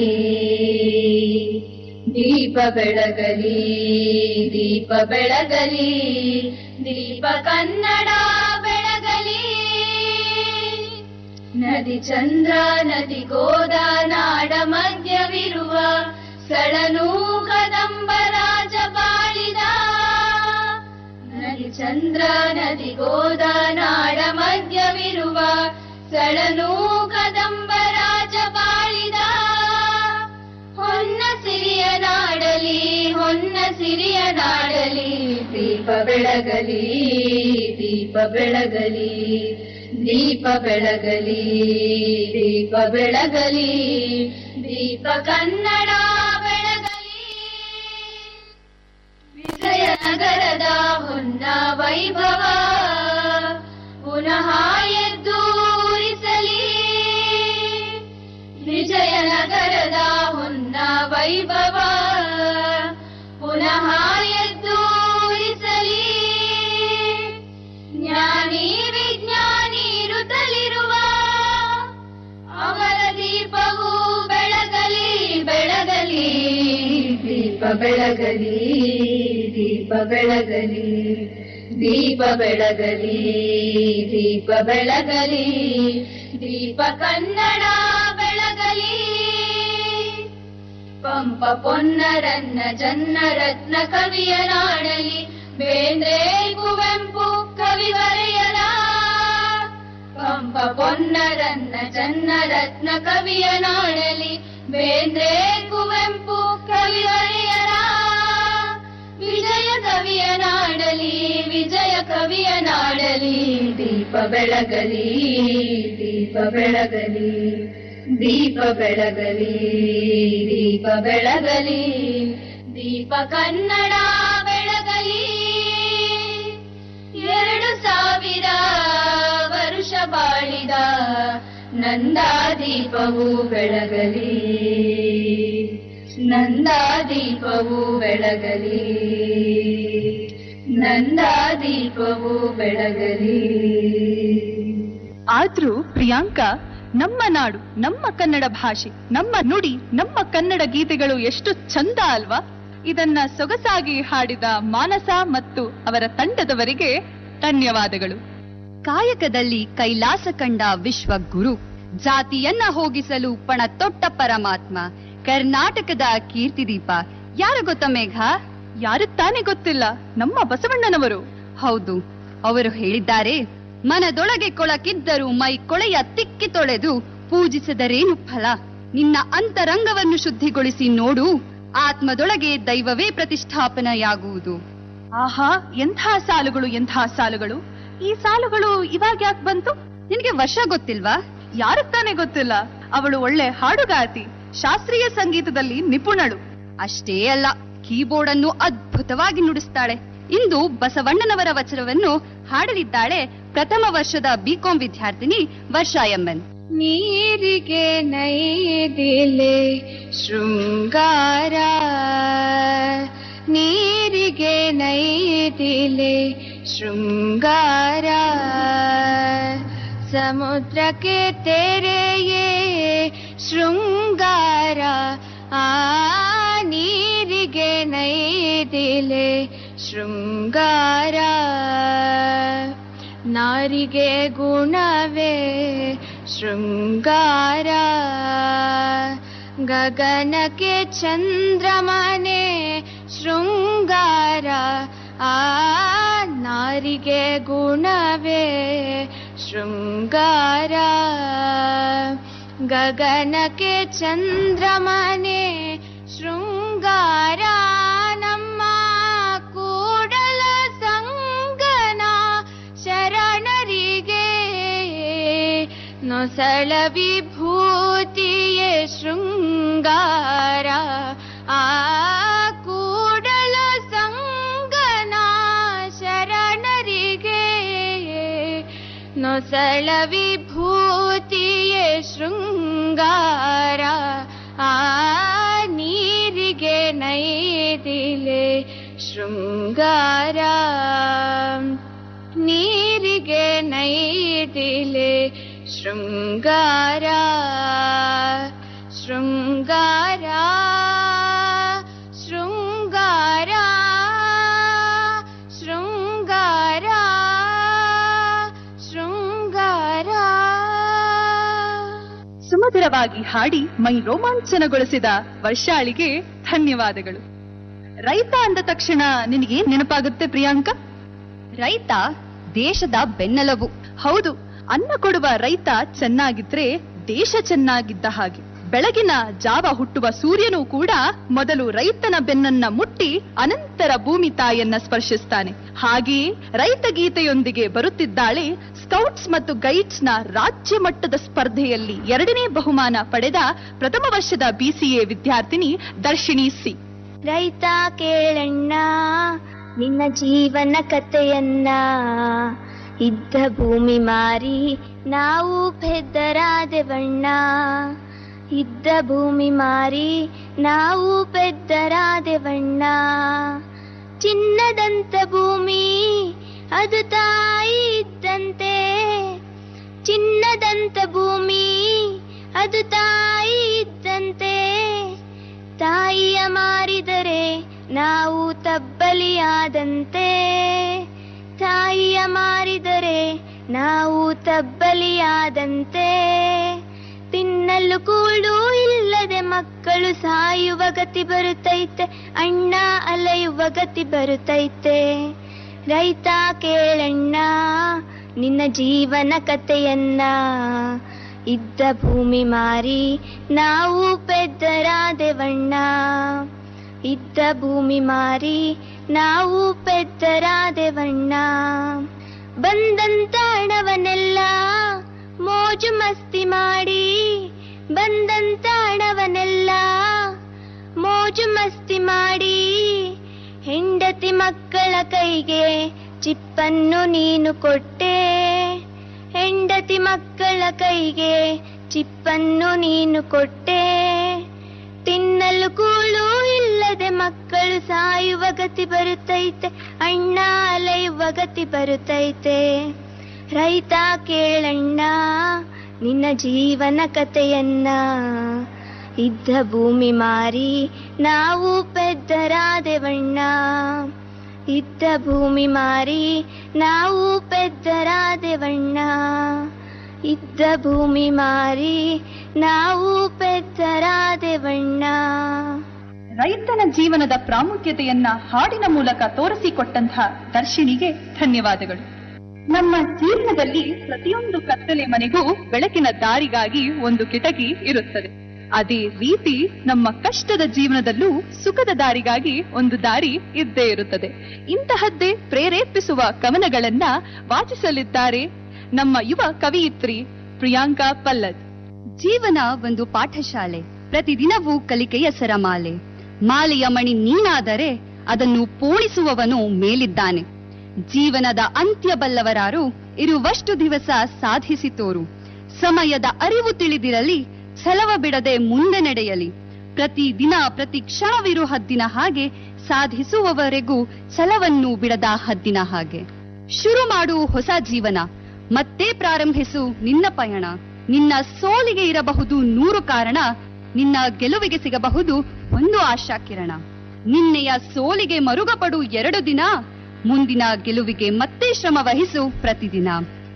ದೀಪ ಬೆಳಗಲಿ ದೀಪ ಬೆಳಗಲಿ ದೀಪ ಕನ್ನಡ ಬೆಳಗಲಿ ನದಿ ಚಂದ್ರ ನದಿ ಗೋದ ನಾಡ ಮಧ್ಯವಿರುವ ಸಳನು ಕದಂಬ ರಾಜ ಬಾಳಿದ ನದಿ ಚಂದ್ರ ನದಿ ಗೋದ ನಾಡ ಮಧ್ಯವಿರುವ ಸಳನು ಕದಂಬ ರಾಜ ಬಾಳಿದ ಹೊನ್ನ ಸಿರಿಯ ನಾಡಲಿ ಹೊನ್ನ ಸಿರಿಯ ನಾಡಲಿ ದೀಪ ಬೆಳಗಲಿ ದೀಪ ಬೆಳಗಲಿ ದೀಪ ಬೆಳಗಲಿ ದೀಪ ಬೆಳಗಲಿ ದೀಪ ಕನ್ನಡ ಬೆಳಗಲಿ ವಿಜಯನಗರದ ಹೊನ್ನ ವೈಭವ ಪುನಃ ಎದ್ದೂರಿಸಲಿ ವಿಜಯನಗರದ ಹೊನ್ನ ವೈಭವ ಪುನಃ ಎದ್ದೂರಿಸಲಿ ಜ್ಞಾನಿ ವಿಜ್ಞಾನಿ ಋತಲಿರುವ ಅವರ ದೀಪವು ಬೆಳಗಲಿ ಬೆಳಗಲಿ ದೀಪ ಬೆಳಗಲಿ ದೀಪ ಬೆಳಗಲಿ ದೀಪ ಬೆಳಗಲಿ ದೀಪ ಬೆಳಗಲಿ ದೀಪ ಕನ್ನಡ ಬೆಳಗಲಿ ಪಂಪ ಪೊನ್ನರನ್ನ ಜನ್ನ ರತ್ನ ಕವಿಯ ನಾಡಲಿ ಬೇಂದ್ರೆ ಕುವೆಂಪು ಕವಿವರೆಯರ ಪಂಪ ಪೊನ್ನರನ್ನ ಜನ್ನ ರತ್ನ ಕವಿಯ ನಾಡಲಿ ಬೇಂದ್ರೆ ಕುವೆಂಪು ಕವಿವರೆಯರ ವಿಜಯ ಕವಿಯ ನಾಡಲಿ ವಿಜಯ ಕವಿಯ ನಾಡಲಿ ದೀಪ ಬೆಳಗಲಿ ದೀಪ ಬೆಳಗಲಿ ದೀಪ ಬೆಳಗಲಿ ದೀಪ ಬೆಳಗಲಿ ದೀಪ ಕನ್ನಡ ಬೆಳಗಲಿ ಎರಡು ಸಾವಿರ ಮಾಡಿದ ನಂದಾದೀಪವು ಬೆಳಗಲಿ ನಂದಾದೀಪವು ಬೆಳಗಲಿ ನಂದಾದೀಪವು ಬೆಳಗಲಿ ಆದ್ರೂ ಪ್ರಿಯಾಂಕಾ ನಮ್ಮ ನಾಡು ನಮ್ಮ ಕನ್ನಡ ಭಾಷೆ ನಮ್ಮ ನುಡಿ ನಮ್ಮ ಕನ್ನಡ ಗೀತೆಗಳು ಎಷ್ಟು ಚಂದ ಅಲ್ವಾ ಇದನ್ನ ಸೊಗಸಾಗಿ ಹಾಡಿದ ಮಾನಸ ಮತ್ತು ಅವರ ತಂಡದವರಿಗೆ ಧನ್ಯವಾದಗಳು ಕಾಯಕದಲ್ಲಿ ಕೈಲಾಸ ಕಂಡ ವಿಶ್ವಗುರು ಜಾತಿಯನ್ನ ಹೋಗಿಸಲು ಪಣ ತೊಟ್ಟ ಪರಮಾತ್ಮ ಕರ್ನಾಟಕದ ಕೀರ್ತಿದೀಪ ಯಾರು ಗೊತ್ತ ಮೇಘ ಯಾರು ತಾನೇ ಗೊತ್ತಿಲ್ಲ ನಮ್ಮ ಬಸವಣ್ಣನವರು ಹೌದು ಅವರು ಹೇಳಿದ್ದಾರೆ ಮನದೊಳಗೆ ಕೊಳಕಿದ್ದರೂ ಮೈ ಕೊಳೆಯ ತಿಕ್ಕಿ ತೊಳೆದು ಪೂಜಿಸದರೇನು ಫಲ ನಿನ್ನ ಅಂತರಂಗವನ್ನು ಶುದ್ಧಿಗೊಳಿಸಿ ನೋಡು ಆತ್ಮದೊಳಗೆ ದೈವವೇ ಪ್ರತಿಷ್ಠಾಪನೆಯಾಗುವುದು ಆಹಾ ಎಂಥ ಸಾಲುಗಳು ಎಂಥ ಸಾಲುಗಳು ಈ ಸಾಲುಗಳು ಇವಾಗ ಯಾಕೆ ಬಂತು ನಿನಗೆ ವರ್ಷ ಗೊತ್ತಿಲ್ವಾ ಯಾರು ತಾನೇ ಗೊತ್ತಿಲ್ಲ ಅವಳು ಒಳ್ಳೆ ಹಾಡುಗಾತಿ ಶಾಸ್ತ್ರೀಯ ಸಂಗೀತದಲ್ಲಿ ನಿಪುಣಳು ಅಷ್ಟೇ ಅಲ್ಲ ಕೀಬೋರ್ಡ್ ಅನ್ನು ಅದ್ಭುತವಾಗಿ ನುಡಿಸ್ತಾಳೆ ಇಂದು ಬಸವಣ್ಣನವರ ವಚನವನ್ನು ಹಾಡಲಿದ್ದಾಳೆ ಪ್ರಥಮ ವರ್ಷದ ಬಿಕಾಂ ವಿದ್ಯಾರ್ಥಿನಿ ವರ್ಷಾ ಎಂಎನ್ ನೀರಿಗೆ ನೈದಿಲೆ ಶೃಂಗಾರ ನೀರಿಗೆ ನೈದಿಲೆ ಶೃಂಗಾರ ಸಮುದ್ರಕ್ಕೆ ತೆರೆಯೇ ಶೃಂಗಾರ ಆ ನೀರಿಗೆ ನೈದಿಲೆ ಶೃಂಗಾರ ನಾರಿಗೆ ಗುಣವೇ ಶೃಂಗಾರ ಗಗನಕ್ಕೆ ಚಂದ್ರಮನೆ ಶೃಂಗಾರ ಆ ನಾರಿಗೆ ಗುಣವೇ ಶೃಂಗಾರ ಗಗನಕ್ಕೆ ಚಂದ್ರಮನೆ ಶೃಂಗಾರ ನಮ್ಮ ಕೂಡಲ ಸಂಗನ ಶರಣರಿಗೆ ನೊಸಳ ವಿಭೂತಿಯೇ ಶೃಂಗಾರ ಆ ಕೂಡಲ ಸಂಗನ ಶರಣರಿಗೆ ನೊಸಳ ವಿಭೂತಿಯೇ ಶೃಂಗಾರ ಆ ನೀರಿಗೆ ನೈದಿಲೆ ಶೃಂಗಾರ ನೀರಿಗೆ ನೈದಿಲೆ ಶೃಂಗಾರ ಶೃಂಗಾರ ಶೃಂಗಾರ ಶೃಂಗಾರ ಶೃಂಗಾರ ಸುಮಧುರವಾಗಿ ಹಾಡಿ ಮೈ ರೋಮಾಂಚನಗೊಳಿಸಿದ ವರ್ಷಾಳಿಗೆ ಧನ್ಯವಾದಗಳು ರೈತ ಅಂದ ತಕ್ಷಣ ನಿನಗೇನ್ ನೆನಪಾಗುತ್ತೆ ಪ್ರಿಯಾಂಕ ರೈತ ದೇಶದ ಬೆನ್ನೆಲುಬು ಹೌದು ಅನ್ನ ಕೊಡುವ ರೈತ ಚೆನ್ನಾಗಿದ್ರೆ ದೇಶ ಚೆನ್ನಾಗಿದ್ದ ಹಾಗೆ ಬೆಳಗಿನ ಜಾವ ಹುಟ್ಟುವ ಸೂರ್ಯನೂ ಕೂಡ ಮೊದಲು ರೈತನ ಬೆನ್ನನ್ನ ಮುಟ್ಟಿ ಅನಂತರ ಭೂಮಿ ತಾಯನ್ನ ಸ್ಪರ್ಶಿಸ್ತಾನೆ ಹಾಗೆಯೇ ರೈತ ಗೀತೆಯೊಂದಿಗೆ ಬರುತ್ತಿದ್ದಾಳೆ ಸ್ಕೌಟ್ಸ್ ಮತ್ತು ಗೈಡ್ಸ್ ನ ರಾಜ್ಯ ಮಟ್ಟದ ಸ್ಪರ್ಧೆಯಲ್ಲಿ ಎರಡನೇ ಬಹುಮಾನ ಪಡೆದ ಪ್ರಥಮ ವರ್ಷದ ಬಿಸಿಎ ವಿದ್ಯಾರ್ಥಿನಿ ದರ್ಶಿನಿ ಸಿ ರೈತ ಕೇಳಣ್ಣ ನಿನ್ನ ಜೀವನ ಕಥೆಯನ್ನ ಇದ್ದ ಭೂಮಿ ಮಾರಿ ನಾವು ಪೆದ್ದರಾದೆವಣ್ಣ ಇದ್ದ ಭೂಮಿ ಮಾರಿ ನಾವು ಪೆದ್ದರಾದೆವಣ್ಣ ಚಿನ್ನದಂತ ಭೂಮಿ ಅದು ತಾಯಿ ಇದ್ದಂತೆ ಚಿನ್ನದಂತ ಭೂಮಿ ಅದು ತಾಯಿ ಇದ್ದಂತೆ ತಾಯಿಯ ಮಾರಿದರೆ ನಾವು ತಬ್ಬಲಿಯಾದಂತೆ ತಾಯಿಯ ಮಾರಿದರೆ ನಾವು ತಬ್ಬಲಿಯಾದಂತೆ ತಿನ್ನಲು ಕೂಳು ಇಲ್ಲದೆ ಮಕ್ಕಳು ಸಾಯುವ ಗತಿ ಬರುತ್ತೈತೆ ಅಣ್ಣ ಅಲೆಯುವ ಗತಿ ಬರುತ್ತೈತೆ ರೈತ ಕೇಳಣ್ಣ ನಿನ್ನ ಜೀವನ ಕಥೆಯನ್ನ ಇದ್ದ ಭೂಮಿ ಮಾರಿ ನಾವು ಪೆದ್ದರಾದೆವಣ್ಣ ಇದ್ದ ಭೂಮಿ ಮಾರಿ ನಾವು ಪೆದ್ದರಾದೆವಣ್ಣ ಬಂದಂತ ಹಣವನ್ನೆಲ್ಲ ಮೋಜು ಮಸ್ತಿ ಮಾಡಿ ಬಂದಂತ ಹಣವನ್ನೆಲ್ಲ ಮೋಜು ಮಸ್ತಿ ಮಾಡಿ ಹೆಂಡತಿ ಮಕ್ಕಳ ಕೈಗೆ ಚಿಪ್ಪನ್ನು ನೀನು ಕೊಟ್ಟೆ ಹೆಂಡತಿ ತರಗತಿ ಮಕ್ಕಳ ಕೈಗೆ ಚಿಪ್ಪನ್ನು ನೀನು ಕೊಟ್ಟೆ ತಿನ್ನಲು ಕೂಳು ಇಲ್ಲದೆ ಮಕ್ಕಳು ಸಾಯುವ ಗತಿ ಬರುತ್ತೈತೆ ಅಣ್ಣ ಅಲೆಯುವ ಗತಿ ಬರುತ್ತೈತೆ ರೈತ ಕೇಳಣ್ಣ ನಿನ್ನ ಜೀವನ ಕಥೆಯನ್ನ ಇದ್ದ ಭೂಮಿ ಮಾರಿ ನಾವು ಪೆದ್ದರಾದೆವಣ್ಣ ಇದ್ದ ಭೂಮಿ ಮಾರಿ ನಾವು ಪೆದ್ದರಾದೆವಣ್ಣ ಇದ್ದ ಭೂಮಿ ಮಾರಿ ನಾವು ಪೆದ್ದರಾದೆವಣ್ಣ ರೈತನ ಜೀವನದ ಪ್ರಾಮುಖ್ಯತೆಯನ್ನ ಹಾಡಿನ ಮೂಲಕ ತೋರಿಸಿಕೊಟ್ಟಂತಹ ದರ್ಶಿನಿಗೆ ಧನ್ಯವಾದಗಳು ನಮ್ಮ ಜೀವನದಲ್ಲಿ ಪ್ರತಿಯೊಂದು ಕತ್ತಲೆ ಮನೆಗೂ ಬೆಳಕಿನ ದಾರಿಗಾಗಿ ಒಂದು ಕಿಟಕಿ ಇರುತ್ತದೆ ಅದೇ ರೀತಿ ನಮ್ಮ ಕಷ್ಟದ ಜೀವನದಲ್ಲೂ ಸುಖದ ದಾರಿಗಾಗಿ ಒಂದು ದಾರಿ ಇದ್ದೇ ಇರುತ್ತದೆ ಇಂತಹದ್ದೇ ಪ್ರೇರೇಪಿಸುವ ಕವನಗಳನ್ನ ವಾಚಿಸಲಿದ್ದಾರೆ ನಮ್ಮ ಯುವ ಕವಿಯಿತ್ರಿ ಪ್ರಿಯಾಂಕಾ ಪಲ್ಲದ್ ಜೀವನ ಒಂದು ಪಾಠಶಾಲೆ ಪ್ರತಿದಿನವೂ ಕಲಿಕೆಯ ಸರಮಾಲೆ ಮಾಲೆಯ ಮಣಿ ನೀನಾದರೆ ಅದನ್ನು ಪೋಣಿಸುವವನು ಮೇಲಿದ್ದಾನೆ ಜೀವನದ ಅಂತ್ಯ ಬಲ್ಲವರಾರು ಇರುವಷ್ಟು ದಿವಸ ಸಾಧಿಸಿ ತೋರು ಸಮಯದ ಅರಿವು ತಿಳಿದಿರಲಿ ಛಲವ ಬಿಡದೆ ಮುಂದೆ ನಡೆಯಲಿ ಪ್ರತಿ ದಿನ ಪ್ರತಿ ಕ್ಷಣವಿರು ಹದ್ದಿನ ಹಾಗೆ ಸಾಧಿಸುವವರೆಗೂ ಛಲವನ್ನು ಬಿಡದ ಹದ್ದಿನ ಹಾಗೆ ಶುರು ಮಾಡು ಹೊಸ ಜೀವನ ಮತ್ತೆ ಪ್ರಾರಂಭಿಸು ನಿನ್ನ ಪಯಣ ನಿನ್ನ ಸೋಲಿಗೆ ಇರಬಹುದು ನೂರು ಕಾರಣ ನಿನ್ನ ಗೆಲುವಿಗೆ ಸಿಗಬಹುದು ಒಂದು ಆಶಾ ಕಿರಣ ನಿನ್ನೆಯ ಸೋಲಿಗೆ ಮರುಗಪಡು ಎರಡು ದಿನ ಮುಂದಿನ ಗೆಲುವಿಗೆ ಮತ್ತೆ ಶ್ರಮ ವಹಿಸು ಪ್ರತಿದಿನ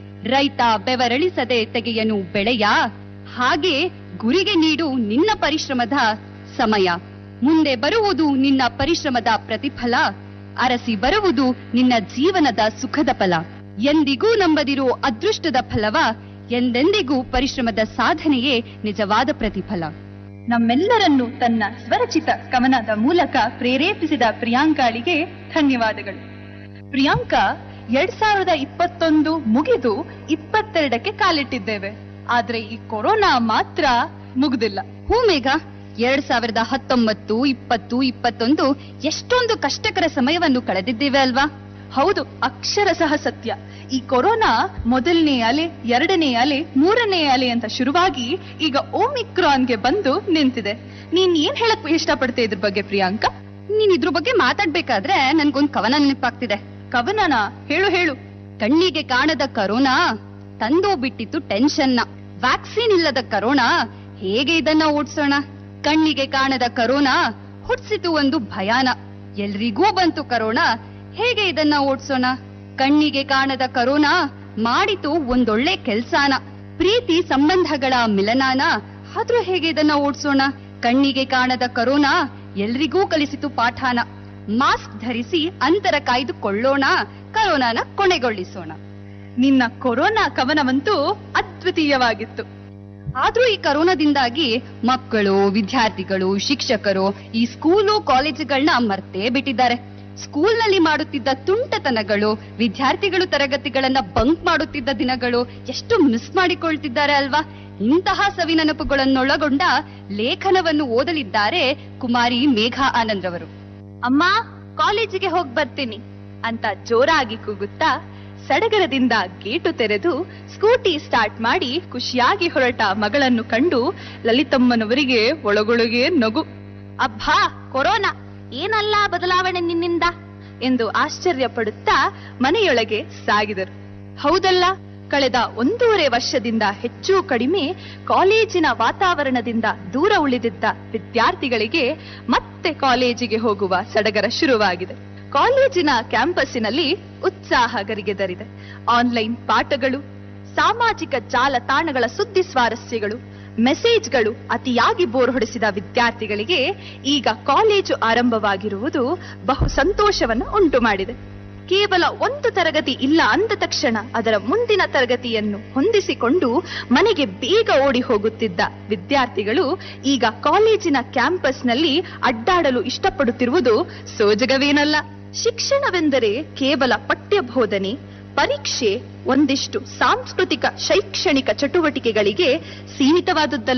ರೈತ ಬೆವರಳಿಸದೆ ತೆಗೆಯನು ಬೆಳೆಯ ಹಾಗೆ ಗುರಿಗೆ ನೀಡು ನಿನ್ನ ಪರಿಶ್ರಮದ ಸಮಯ ಮುಂದೆ ಬರುವುದು ನಿನ್ನ ಪರಿಶ್ರಮದ ಪ್ರತಿಫಲ ಅರಸಿ ಬರುವುದು ನಿನ್ನ ಜೀವನದ ಸುಖದ ಫಲ ಎಂದಿಗೂ ನಂಬದಿರೋ ಅದೃಷ್ಟದ ಫಲವ ಎಂದೆಂದಿಗೂ ಪರಿಶ್ರಮದ ಸಾಧನೆಯೇ ನಿಜವಾದ ಪ್ರತಿಫಲ ನಮ್ಮೆಲ್ಲರನ್ನು ತನ್ನ ಸ್ವರಚಿತ ಕವನದ ಮೂಲಕ ಪ್ರೇರೇಪಿಸಿದ ಪ್ರಿಯಾಂಕಾಳಿಗೆ ಧನ್ಯವಾದಗಳು ಪ್ರಿಯಾಂಕಾ ಎರಡ್ ಸಾವಿರದ ಇಪ್ಪತ್ತೊಂದು ಮುಗಿದು ಇಪ್ಪತ್ತೆರಡಕ್ಕೆ ಕಾಲಿಟ್ಟಿದ್ದೇವೆ ಆದ್ರೆ ಈ ಕೊರೋನಾ ಮಾತ್ರ ಮುಗುದಿಲ್ಲ ಹೂ ಮೇಘ ಎರಡ್ ಸಾವಿರದ ಹತ್ತೊಂಬತ್ತು ಇಪ್ಪತ್ತು ಇಪ್ಪತ್ತೊಂದು ಎಷ್ಟೊಂದು ಕಷ್ಟಕರ ಸಮಯವನ್ನು ಕಳೆದಿದ್ದೇವೆ ಅಲ್ವಾ ಹೌದು ಅಕ್ಷರಶಃ ಸತ್ಯ ಈ ಕೊರೋನಾ ಮೊದಲನೇ ಅಲೆ ಎರಡನೇ ಅಲೆ ಮೂರನೇ ಅಲೆ ಅಂತ ಶುರುವಾಗಿ ಈಗ ಓಮಿಕ್ರಾನ್ಗೆ ಬಂದು ನಿಂತಿದೆ ನೀನ್ ಏನ್ ಹೇಳಕ್ ಇಷ್ಟಪಡ್ತೆ ಇದ್ರ ಬಗ್ಗೆ ಪ್ರಿಯಾಂಕಾ ನೀನ್ ಇದ್ರ ಬಗ್ಗೆ ಮಾತಾಡ್ಬೇಕಾದ್ರೆ ನನ್ಗೊಂದ್ ಕವನ ನೆನಪಾಗ್ತಿದೆ ಕವನನ ಹೇಳು ಹೇಳು ಕಣ್ಣಿಗೆ ಕಾಣದ ಕರೋನಾ ತಂದು ಬಿಟ್ಟಿತ್ತು ಟೆನ್ಷನ್ನ ವ್ಯಾಕ್ಸಿನ್ ಇಲ್ಲದ ಕರೋನಾ ಹೇಗೆ ಇದನ್ನ ಓಡಿಸೋಣ ಕಣ್ಣಿಗೆ ಕಾಣದ ಕರೋನಾ ಹುಟ್ಸಿತು ಒಂದು ಭಯಾನ ಎಲ್ರಿಗೂ ಬಂತು ಕರೋನಾ ಹೇಗೆ ಇದನ್ನ ಓಡಿಸೋಣ ಕಣ್ಣಿಗೆ ಕಾಣದ ಕರೋನಾ ಮಾಡಿತು ಒಂದೊಳ್ಳೆ ಕೆಲ್ಸಾನ ಪ್ರೀತಿ ಸಂಬಂಧಗಳ ಮಿಲನಾನ ಆದ್ರೂ ಹೇಗೆ ಇದನ್ನ ಓಡಿಸೋಣ ಕಣ್ಣಿಗೆ ಕಾಣದ ಕರೋನಾ ಎಲ್ರಿಗೂ ಕಲಿಸಿತು ಪಾಠಾನ ಮಾಸ್ಕ್ ಧರಿಸಿ ಅಂತರ ಕಾಯ್ದುಕೊಳ್ಳೋಣ ಕರೋನಾನ ಕೊನೆಗೊಳಿಸೋಣ ನಿನ್ನ ಕೊರೋನಾ ಕವನವಂತೂ ಅದ್ವಿತೀಯವಾಗಿತ್ತು ಆದ್ರೂ ಈ ಕರೋನಾದಿಂದಾಗಿ ಮಕ್ಕಳು ವಿದ್ಯಾರ್ಥಿಗಳು ಶಿಕ್ಷಕರು ಈ ಸ್ಕೂಲು ಕಾಲೇಜುಗಳನ್ನ ಮರ್ತೇ ಬಿಟ್ಟಿದ್ದಾರೆ ಸ್ಕೂಲ್ನಲ್ಲಿ ಮಾಡುತ್ತಿದ್ದ ತುಂಟತನಗಳು ವಿದ್ಯಾರ್ಥಿಗಳು ತರಗತಿಗಳನ್ನ ಬಂಕ್ ಮಾಡುತ್ತಿದ್ದ ದಿನಗಳು ಎಷ್ಟು ಮಿಸ್ ಮಾಡಿಕೊಳ್ತಿದ್ದಾರೆ ಅಲ್ವಾ ಇಂತಹ ಸವಿ ನೆನಪುಗಳನ್ನೊಳಗೊಂಡ ಲೇಖನವನ್ನು ಓದಲಿದ್ದಾರೆ ಕುಮಾರಿ ಮೇಘಾ ಆನಂದ್ ರವರು ಅಮ್ಮ ಕಾಲೇಜಿಗೆ ಹೋಗ್ ಬರ್ತೀನಿ ಅಂತ ಜೋರಾಗಿ ಕೂಗುತ್ತಾ ಸಡಗರದಿಂದ ಗೇಟು ತೆರೆದು ಸ್ಕೂಟಿ ಸ್ಟಾರ್ಟ್ ಮಾಡಿ ಖುಷಿಯಾಗಿ ಹೊರಟ ಮಗಳನ್ನು ಕಂಡು ಲಲಿತಮ್ಮನವರಿಗೆ ಒಳಗೊಳಗೆ ನಗು ಅಬ್ಬಾ ಕೊರೋನಾ ಏನಲ್ಲ ಬದಲಾವಣೆ ನಿನ್ನಿಂದ ಎಂದು ಆಶ್ಚರ್ಯ ಪಡುತ್ತಾ ಮನೆಯೊಳಗೆ ಸಾಗಿದರು ಹೌದಲ್ಲ ಕಳೆದ ಒಂದೂವರೆ ವರ್ಷದಿಂದ ಹೆಚ್ಚು ಕಡಿಮೆ ಕಾಲೇಜಿನ ವಾತಾವರಣದಿಂದ ದೂರ ಉಳಿದಿದ್ದ ವಿದ್ಯಾರ್ಥಿಗಳಿಗೆ ಮತ್ತೆ ಕಾಲೇಜಿಗೆ ಹೋಗುವ ಸಡಗರ ಶುರುವಾಗಿದೆ ಕಾಲೇಜಿನ ಕ್ಯಾಂಪಸ್ಸಿನಲ್ಲಿ ಉತ್ಸಾಹ ಗರಿಗೆದರಿದೆ ಆನ್ಲೈನ್ ಪಾಠಗಳು ಸಾಮಾಜಿಕ ಜಾಲತಾಣಗಳ ಸುದ್ದಿ ಸ್ವಾರಸ್ಯಗಳು ಮೆಸೇಜ್ಗಳು ಅತಿಯಾಗಿ ಬೋರ್ ಹೊಡೆಸಿದ ವಿದ್ಯಾರ್ಥಿಗಳಿಗೆ ಈಗ ಕಾಲೇಜು ಆರಂಭವಾಗಿರುವುದು ಬಹು ಸಂತೋಷವನ್ನು ಉಂಟು ಮಾಡಿದೆ ಕೇವಲ ಒಂದು ತರಗತಿ ಇಲ್ಲ ಅಂದ ತಕ್ಷಣ ಅದರ ಮುಂದಿನ ತರಗತಿಯನ್ನು ಹೊಂದಿಸಿಕೊಂಡು ಮನೆಗೆ ಬೇಗ ಓಡಿ ಹೋಗುತ್ತಿದ್ದ ವಿದ್ಯಾರ್ಥಿಗಳು ಈಗ ಕಾಲೇಜಿನ ಕ್ಯಾಂಪಸ್ನಲ್ಲಿ ಅಡ್ಡಾಡಲು ಇಷ್ಟಪಡುತ್ತಿರುವುದು ಸೋಜಗವೇನಲ್ಲ ಶಿಕ್ಷಣವೆಂದರೆ ಕೇವಲ ಪಠ್ಯ ಬೋಧನೆ ಪರೀಕ್ಷೆ ಒಂದಿಷ್ಟು ಸಾಂಸ್ಕೃತಿಕ ಶೈಕ್ಷಣಿಕ ಚಟುವಟಿಕೆಗಳಿಗೆ ಸೀಮಿತವಾದದ್ದಲ್ಲ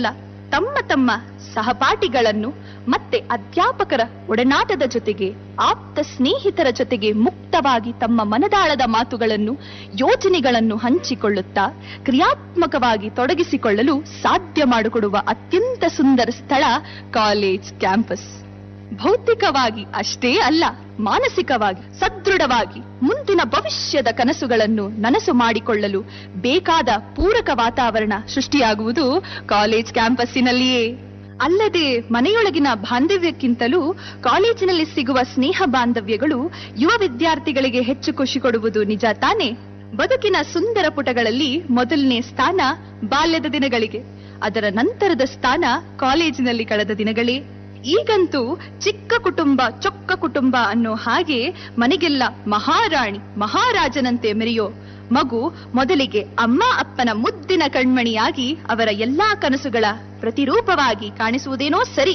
ತಮ್ಮ ತಮ್ಮ ಸಹಪಾಠಿಗಳನ್ನು ಮತ್ತೆ ಅಧ್ಯಾಪಕರ ಒಡನಾಟದ ಜೊತೆಗೆ ಆಪ್ತ ಸ್ನೇಹಿತರ ಜೊತೆಗೆ ಮುಕ್ತವಾಗಿ ತಮ್ಮ ಮನದಾಳದ ಮಾತುಗಳನ್ನು ಯೋಜನೆಗಳನ್ನು ಹಂಚಿಕೊಳ್ಳುತ್ತಾ ಕ್ರಿಯಾತ್ಮಕವಾಗಿ ತೊಡಗಿಸಿಕೊಳ್ಳಲು ಸಾಧ್ಯ ಮಾಡಿಕೊಡುವ ಅತ್ಯಂತ ಸುಂದರ ಸ್ಥಳ ಕಾಲೇಜ್ ಕ್ಯಾಂಪಸ್ ಭೌತಿಕವಾಗಿ ಅಷ್ಟೇ ಅಲ್ಲ ಮಾನಸಿಕವಾಗಿ ಸದೃಢವಾಗಿ ಮುಂದಿನ ಭವಿಷ್ಯದ ಕನಸುಗಳನ್ನು ನನಸು ಮಾಡಿಕೊಳ್ಳಲು ಬೇಕಾದ ಪೂರಕ ವಾತಾವರಣ ಸೃಷ್ಟಿಯಾಗುವುದು ಕಾಲೇಜ್ ಕ್ಯಾಂಪಸ್ಸಿನಲ್ಲಿಯೇ ಅಲ್ಲದೆ ಮನೆಯೊಳಗಿನ ಬಾಂಧವ್ಯಕ್ಕಿಂತಲೂ ಕಾಲೇಜಿನಲ್ಲಿ ಸಿಗುವ ಸ್ನೇಹ ಬಾಂಧವ್ಯಗಳು ಯುವ ವಿದ್ಯಾರ್ಥಿಗಳಿಗೆ ಹೆಚ್ಚು ಖುಷಿ ಕೊಡುವುದು ನಿಜ ತಾನೇ ಬದುಕಿನ ಸುಂದರ ಪುಟಗಳಲ್ಲಿ ಮೊದಲನೇ ಸ್ಥಾನ ಬಾಲ್ಯದ ದಿನಗಳಿಗೆ ಅದರ ನಂತರದ ಸ್ಥಾನ ಕಾಲೇಜಿನಲ್ಲಿ ಕಳೆದ ದಿನಗಳೇ ಈಗಂತೂ ಚಿಕ್ಕ ಕುಟುಂಬ ಚೊಕ್ಕ ಕುಟುಂಬ ಅನ್ನೋ ಹಾಗೆ ಮನೆಗೆಲ್ಲ ಮಹಾರಾಣಿ ಮಹಾರಾಜನಂತೆ ಮೆರೆಯೋ ಮಗು ಮೊದಲಿಗೆ ಅಮ್ಮ ಅಪ್ಪನ ಮುದ್ದಿನ ಕಣ್ಮಣಿಯಾಗಿ ಅವರ ಎಲ್ಲಾ ಕನಸುಗಳ ಪ್ರತಿರೂಪವಾಗಿ ಕಾಣಿಸುವುದೇನೋ ಸರಿ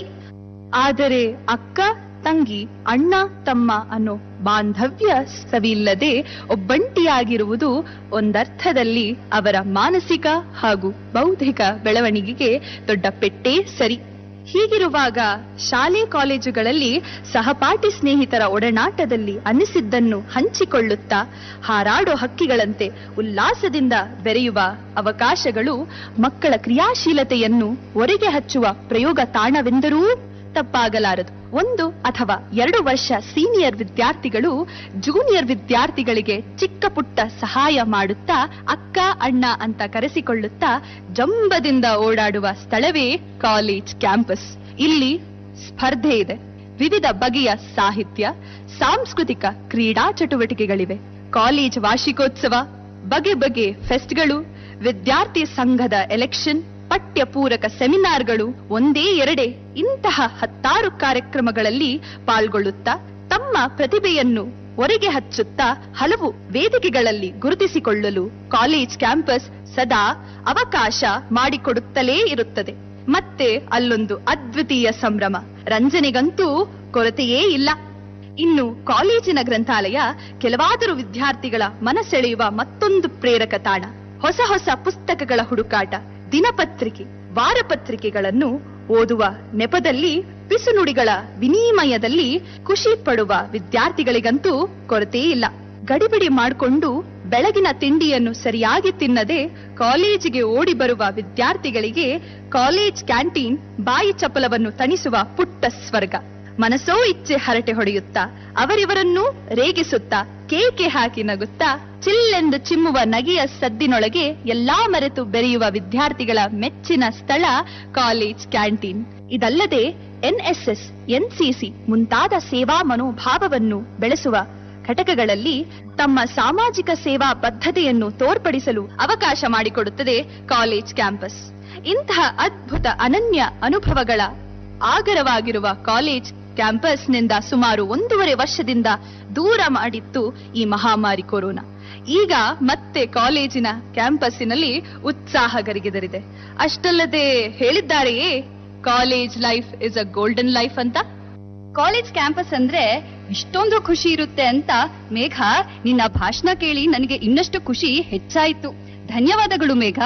ಆದರೆ ಅಕ್ಕ ತಂಗಿ ಅಣ್ಣ ತಮ್ಮ ಅನ್ನೋ ಬಾಂಧವ್ಯ ಸವಿಲ್ಲದೆ ಒಬ್ಬಂಟಿಯಾಗಿರುವುದು ಒಂದರ್ಥದಲ್ಲಿ ಅವರ ಮಾನಸಿಕ ಹಾಗೂ ಬೌದ್ಧಿಕ ಬೆಳವಣಿಗೆಗೆ ದೊಡ್ಡ ಪೆಟ್ಟೇ ಸರಿ ಹೀಗಿರುವಾಗ ಶಾಲೆ ಕಾಲೇಜುಗಳಲ್ಲಿ ಸಹಪಾಠಿ ಸ್ನೇಹಿತರ ಒಡನಾಟದಲ್ಲಿ ಅನಿಸಿದ್ದನ್ನು ಹಂಚಿಕೊಳ್ಳುತ್ತಾ ಹಾರಾಡೋ ಹಕ್ಕಿಗಳಂತೆ ಉಲ್ಲಾಸದಿಂದ ಬೆರೆಯುವ ಅವಕಾಶಗಳು ಮಕ್ಕಳ ಕ್ರಿಯಾಶೀಲತೆಯನ್ನು ಒರೆಗೆ ಹಚ್ಚುವ ಪ್ರಯೋಗ ತಾಣವೆಂದರೂ ತಪ್ಪಾಗಲಾರದು ಒಂದು ಅಥವಾ ಎರಡು ವರ್ಷ ಸೀನಿಯರ್ ವಿದ್ಯಾರ್ಥಿಗಳು ಜೂನಿಯರ್ ವಿದ್ಯಾರ್ಥಿಗಳಿಗೆ ಚಿಕ್ಕ ಪುಟ್ಟ ಸಹಾಯ ಮಾಡುತ್ತಾ ಅಕ್ಕ ಅಣ್ಣ ಅಂತ ಕರೆಸಿಕೊಳ್ಳುತ್ತಾ ಜಂಬದಿಂದ ಓಡಾಡುವ ಸ್ಥಳವೇ ಕಾಲೇಜ್ ಕ್ಯಾಂಪಸ್ ಇಲ್ಲಿ ಸ್ಪರ್ಧೆ ಇದೆ ವಿವಿಧ ಬಗೆಯ ಸಾಹಿತ್ಯ ಸಾಂಸ್ಕೃತಿಕ ಕ್ರೀಡಾ ಚಟುವಟಿಕೆಗಳಿವೆ ಕಾಲೇಜ್ ವಾರ್ಷಿಕೋತ್ಸವ ಬಗೆ ಬಗೆ ಫೆಸ್ಟ್ಗಳು ವಿದ್ಯಾರ್ಥಿ ಸಂಘದ ಎಲೆಕ್ಷನ್ ಪಠ್ಯ ಪೂರಕ ಸೆಮಿನಾರ್ಗಳು ಒಂದೇ ಎರಡೇ ಇಂತಹ ಹತ್ತಾರು ಕಾರ್ಯಕ್ರಮಗಳಲ್ಲಿ ಪಾಲ್ಗೊಳ್ಳುತ್ತಾ ತಮ್ಮ ಪ್ರತಿಭೆಯನ್ನು ಹೊರಗೆ ಹಚ್ಚುತ್ತಾ ಹಲವು ವೇದಿಕೆಗಳಲ್ಲಿ ಗುರುತಿಸಿಕೊಳ್ಳಲು ಕಾಲೇಜ್ ಕ್ಯಾಂಪಸ್ ಸದಾ ಅವಕಾಶ ಮಾಡಿಕೊಡುತ್ತಲೇ ಇರುತ್ತದೆ ಮತ್ತೆ ಅಲ್ಲೊಂದು ಅದ್ವಿತೀಯ ಸಂಭ್ರಮ ರಂಜನೆಗಂತೂ ಕೊರತೆಯೇ ಇಲ್ಲ ಇನ್ನು ಕಾಲೇಜಿನ ಗ್ರಂಥಾಲಯ ಕೆಲವಾದರೂ ವಿದ್ಯಾರ್ಥಿಗಳ ಮನಸೆಳೆಯುವ ಮತ್ತೊಂದು ಪ್ರೇರಕ ತಾಣ ಹೊಸ ಹೊಸ ಪುಸ್ತಕಗಳ ಹುಡುಕಾಟ ದಿನಪತ್ರಿಕೆ ವಾರಪತ್ರಿಕೆಗಳನ್ನು ಓದುವ ನೆಪದಲ್ಲಿ ಪಿಸುನುಡಿಗಳ ವಿನಿಮಯದಲ್ಲಿ ಖುಷಿ ಪಡುವ ವಿದ್ಯಾರ್ಥಿಗಳಿಗಂತೂ ಕೊರತೆ ಇಲ್ಲ ಗಡಿಬಿಡಿ ಮಾಡಿಕೊಂಡು ಬೆಳಗಿನ ತಿಂಡಿಯನ್ನು ಸರಿಯಾಗಿ ತಿನ್ನದೆ ಕಾಲೇಜಿಗೆ ಓಡಿ ಬರುವ ವಿದ್ಯಾರ್ಥಿಗಳಿಗೆ ಕಾಲೇಜ್ ಕ್ಯಾಂಟೀನ್ ಬಾಯಿ ಚಪಲವನ್ನು ತಣಿಸುವ ಪುಟ್ಟ ಸ್ವರ್ಗ ಮನಸೋ ಇಚ್ಛೆ ಹರಟೆ ಹೊಡೆಯುತ್ತಾ ಅವರಿವರನ್ನು ರೇಗಿಸುತ್ತಾ ಕೇಕೆ ಹಾಕಿ ನಗುತ್ತಾ ಚಿಲ್ಲೆಂದು ಚಿಮ್ಮುವ ನಗೆಯ ಸದ್ದಿನೊಳಗೆ ಎಲ್ಲಾ ಮರೆತು ಬೆರೆಯುವ ವಿದ್ಯಾರ್ಥಿಗಳ ಮೆಚ್ಚಿನ ಸ್ಥಳ ಕಾಲೇಜ್ ಕ್ಯಾಂಟೀನ್ ಇದಲ್ಲದೆ ಎನ್ಎಸ್ಎಸ್ ಎನ್ಸಿಸಿ ಮುಂತಾದ ಸೇವಾ ಮನೋಭಾವವನ್ನು ಬೆಳೆಸುವ ಘಟಕಗಳಲ್ಲಿ ತಮ್ಮ ಸಾಮಾಜಿಕ ಸೇವಾ ಬದ್ಧತೆಯನ್ನು ತೋರ್ಪಡಿಸಲು ಅವಕಾಶ ಮಾಡಿಕೊಡುತ್ತದೆ ಕಾಲೇಜ್ ಕ್ಯಾಂಪಸ್ ಇಂತಹ ಅದ್ಭುತ ಅನನ್ಯ ಅನುಭವಗಳ ಆಗರವಾಗಿರುವ ಕಾಲೇಜ್ ಕ್ಯಾಂಪಸ್ನಿಂದ ಸುಮಾರು ಒಂದೂವರೆ ವರ್ಷದಿಂದ ದೂರ ಮಾಡಿತ್ತು ಈ ಮಹಾಮಾರಿ ಕೊರೋನಾ ಈಗ ಮತ್ತೆ ಕಾಲೇಜಿನ ಕ್ಯಾಂಪಸ್ಸಿನಲ್ಲಿ ಉತ್ಸಾಹ ಗರಿಗೆದರಿದೆ ಅಷ್ಟಲ್ಲದೆ ಹೇಳಿದ್ದಾರೆಯೇ college life is a golden life ಅಂತ ಕಾಲೇಜ್ ಕ್ಯಾಂಪಸ್ ಅಂದ್ರೆ ಇಷ್ಟೊಂದು ಖುಷಿ ಇರುತ್ತೆ ಅಂತ ಮೇಘ ನಿನ್ನ ಭಾಷಣ ಕೇಳಿ ನನಗೆ ಇನ್ನಷ್ಟು ಖುಷಿ ಹೆಚ್ಚಾಯಿತು ಧನ್ಯವಾದಗಳು ಮೇಘ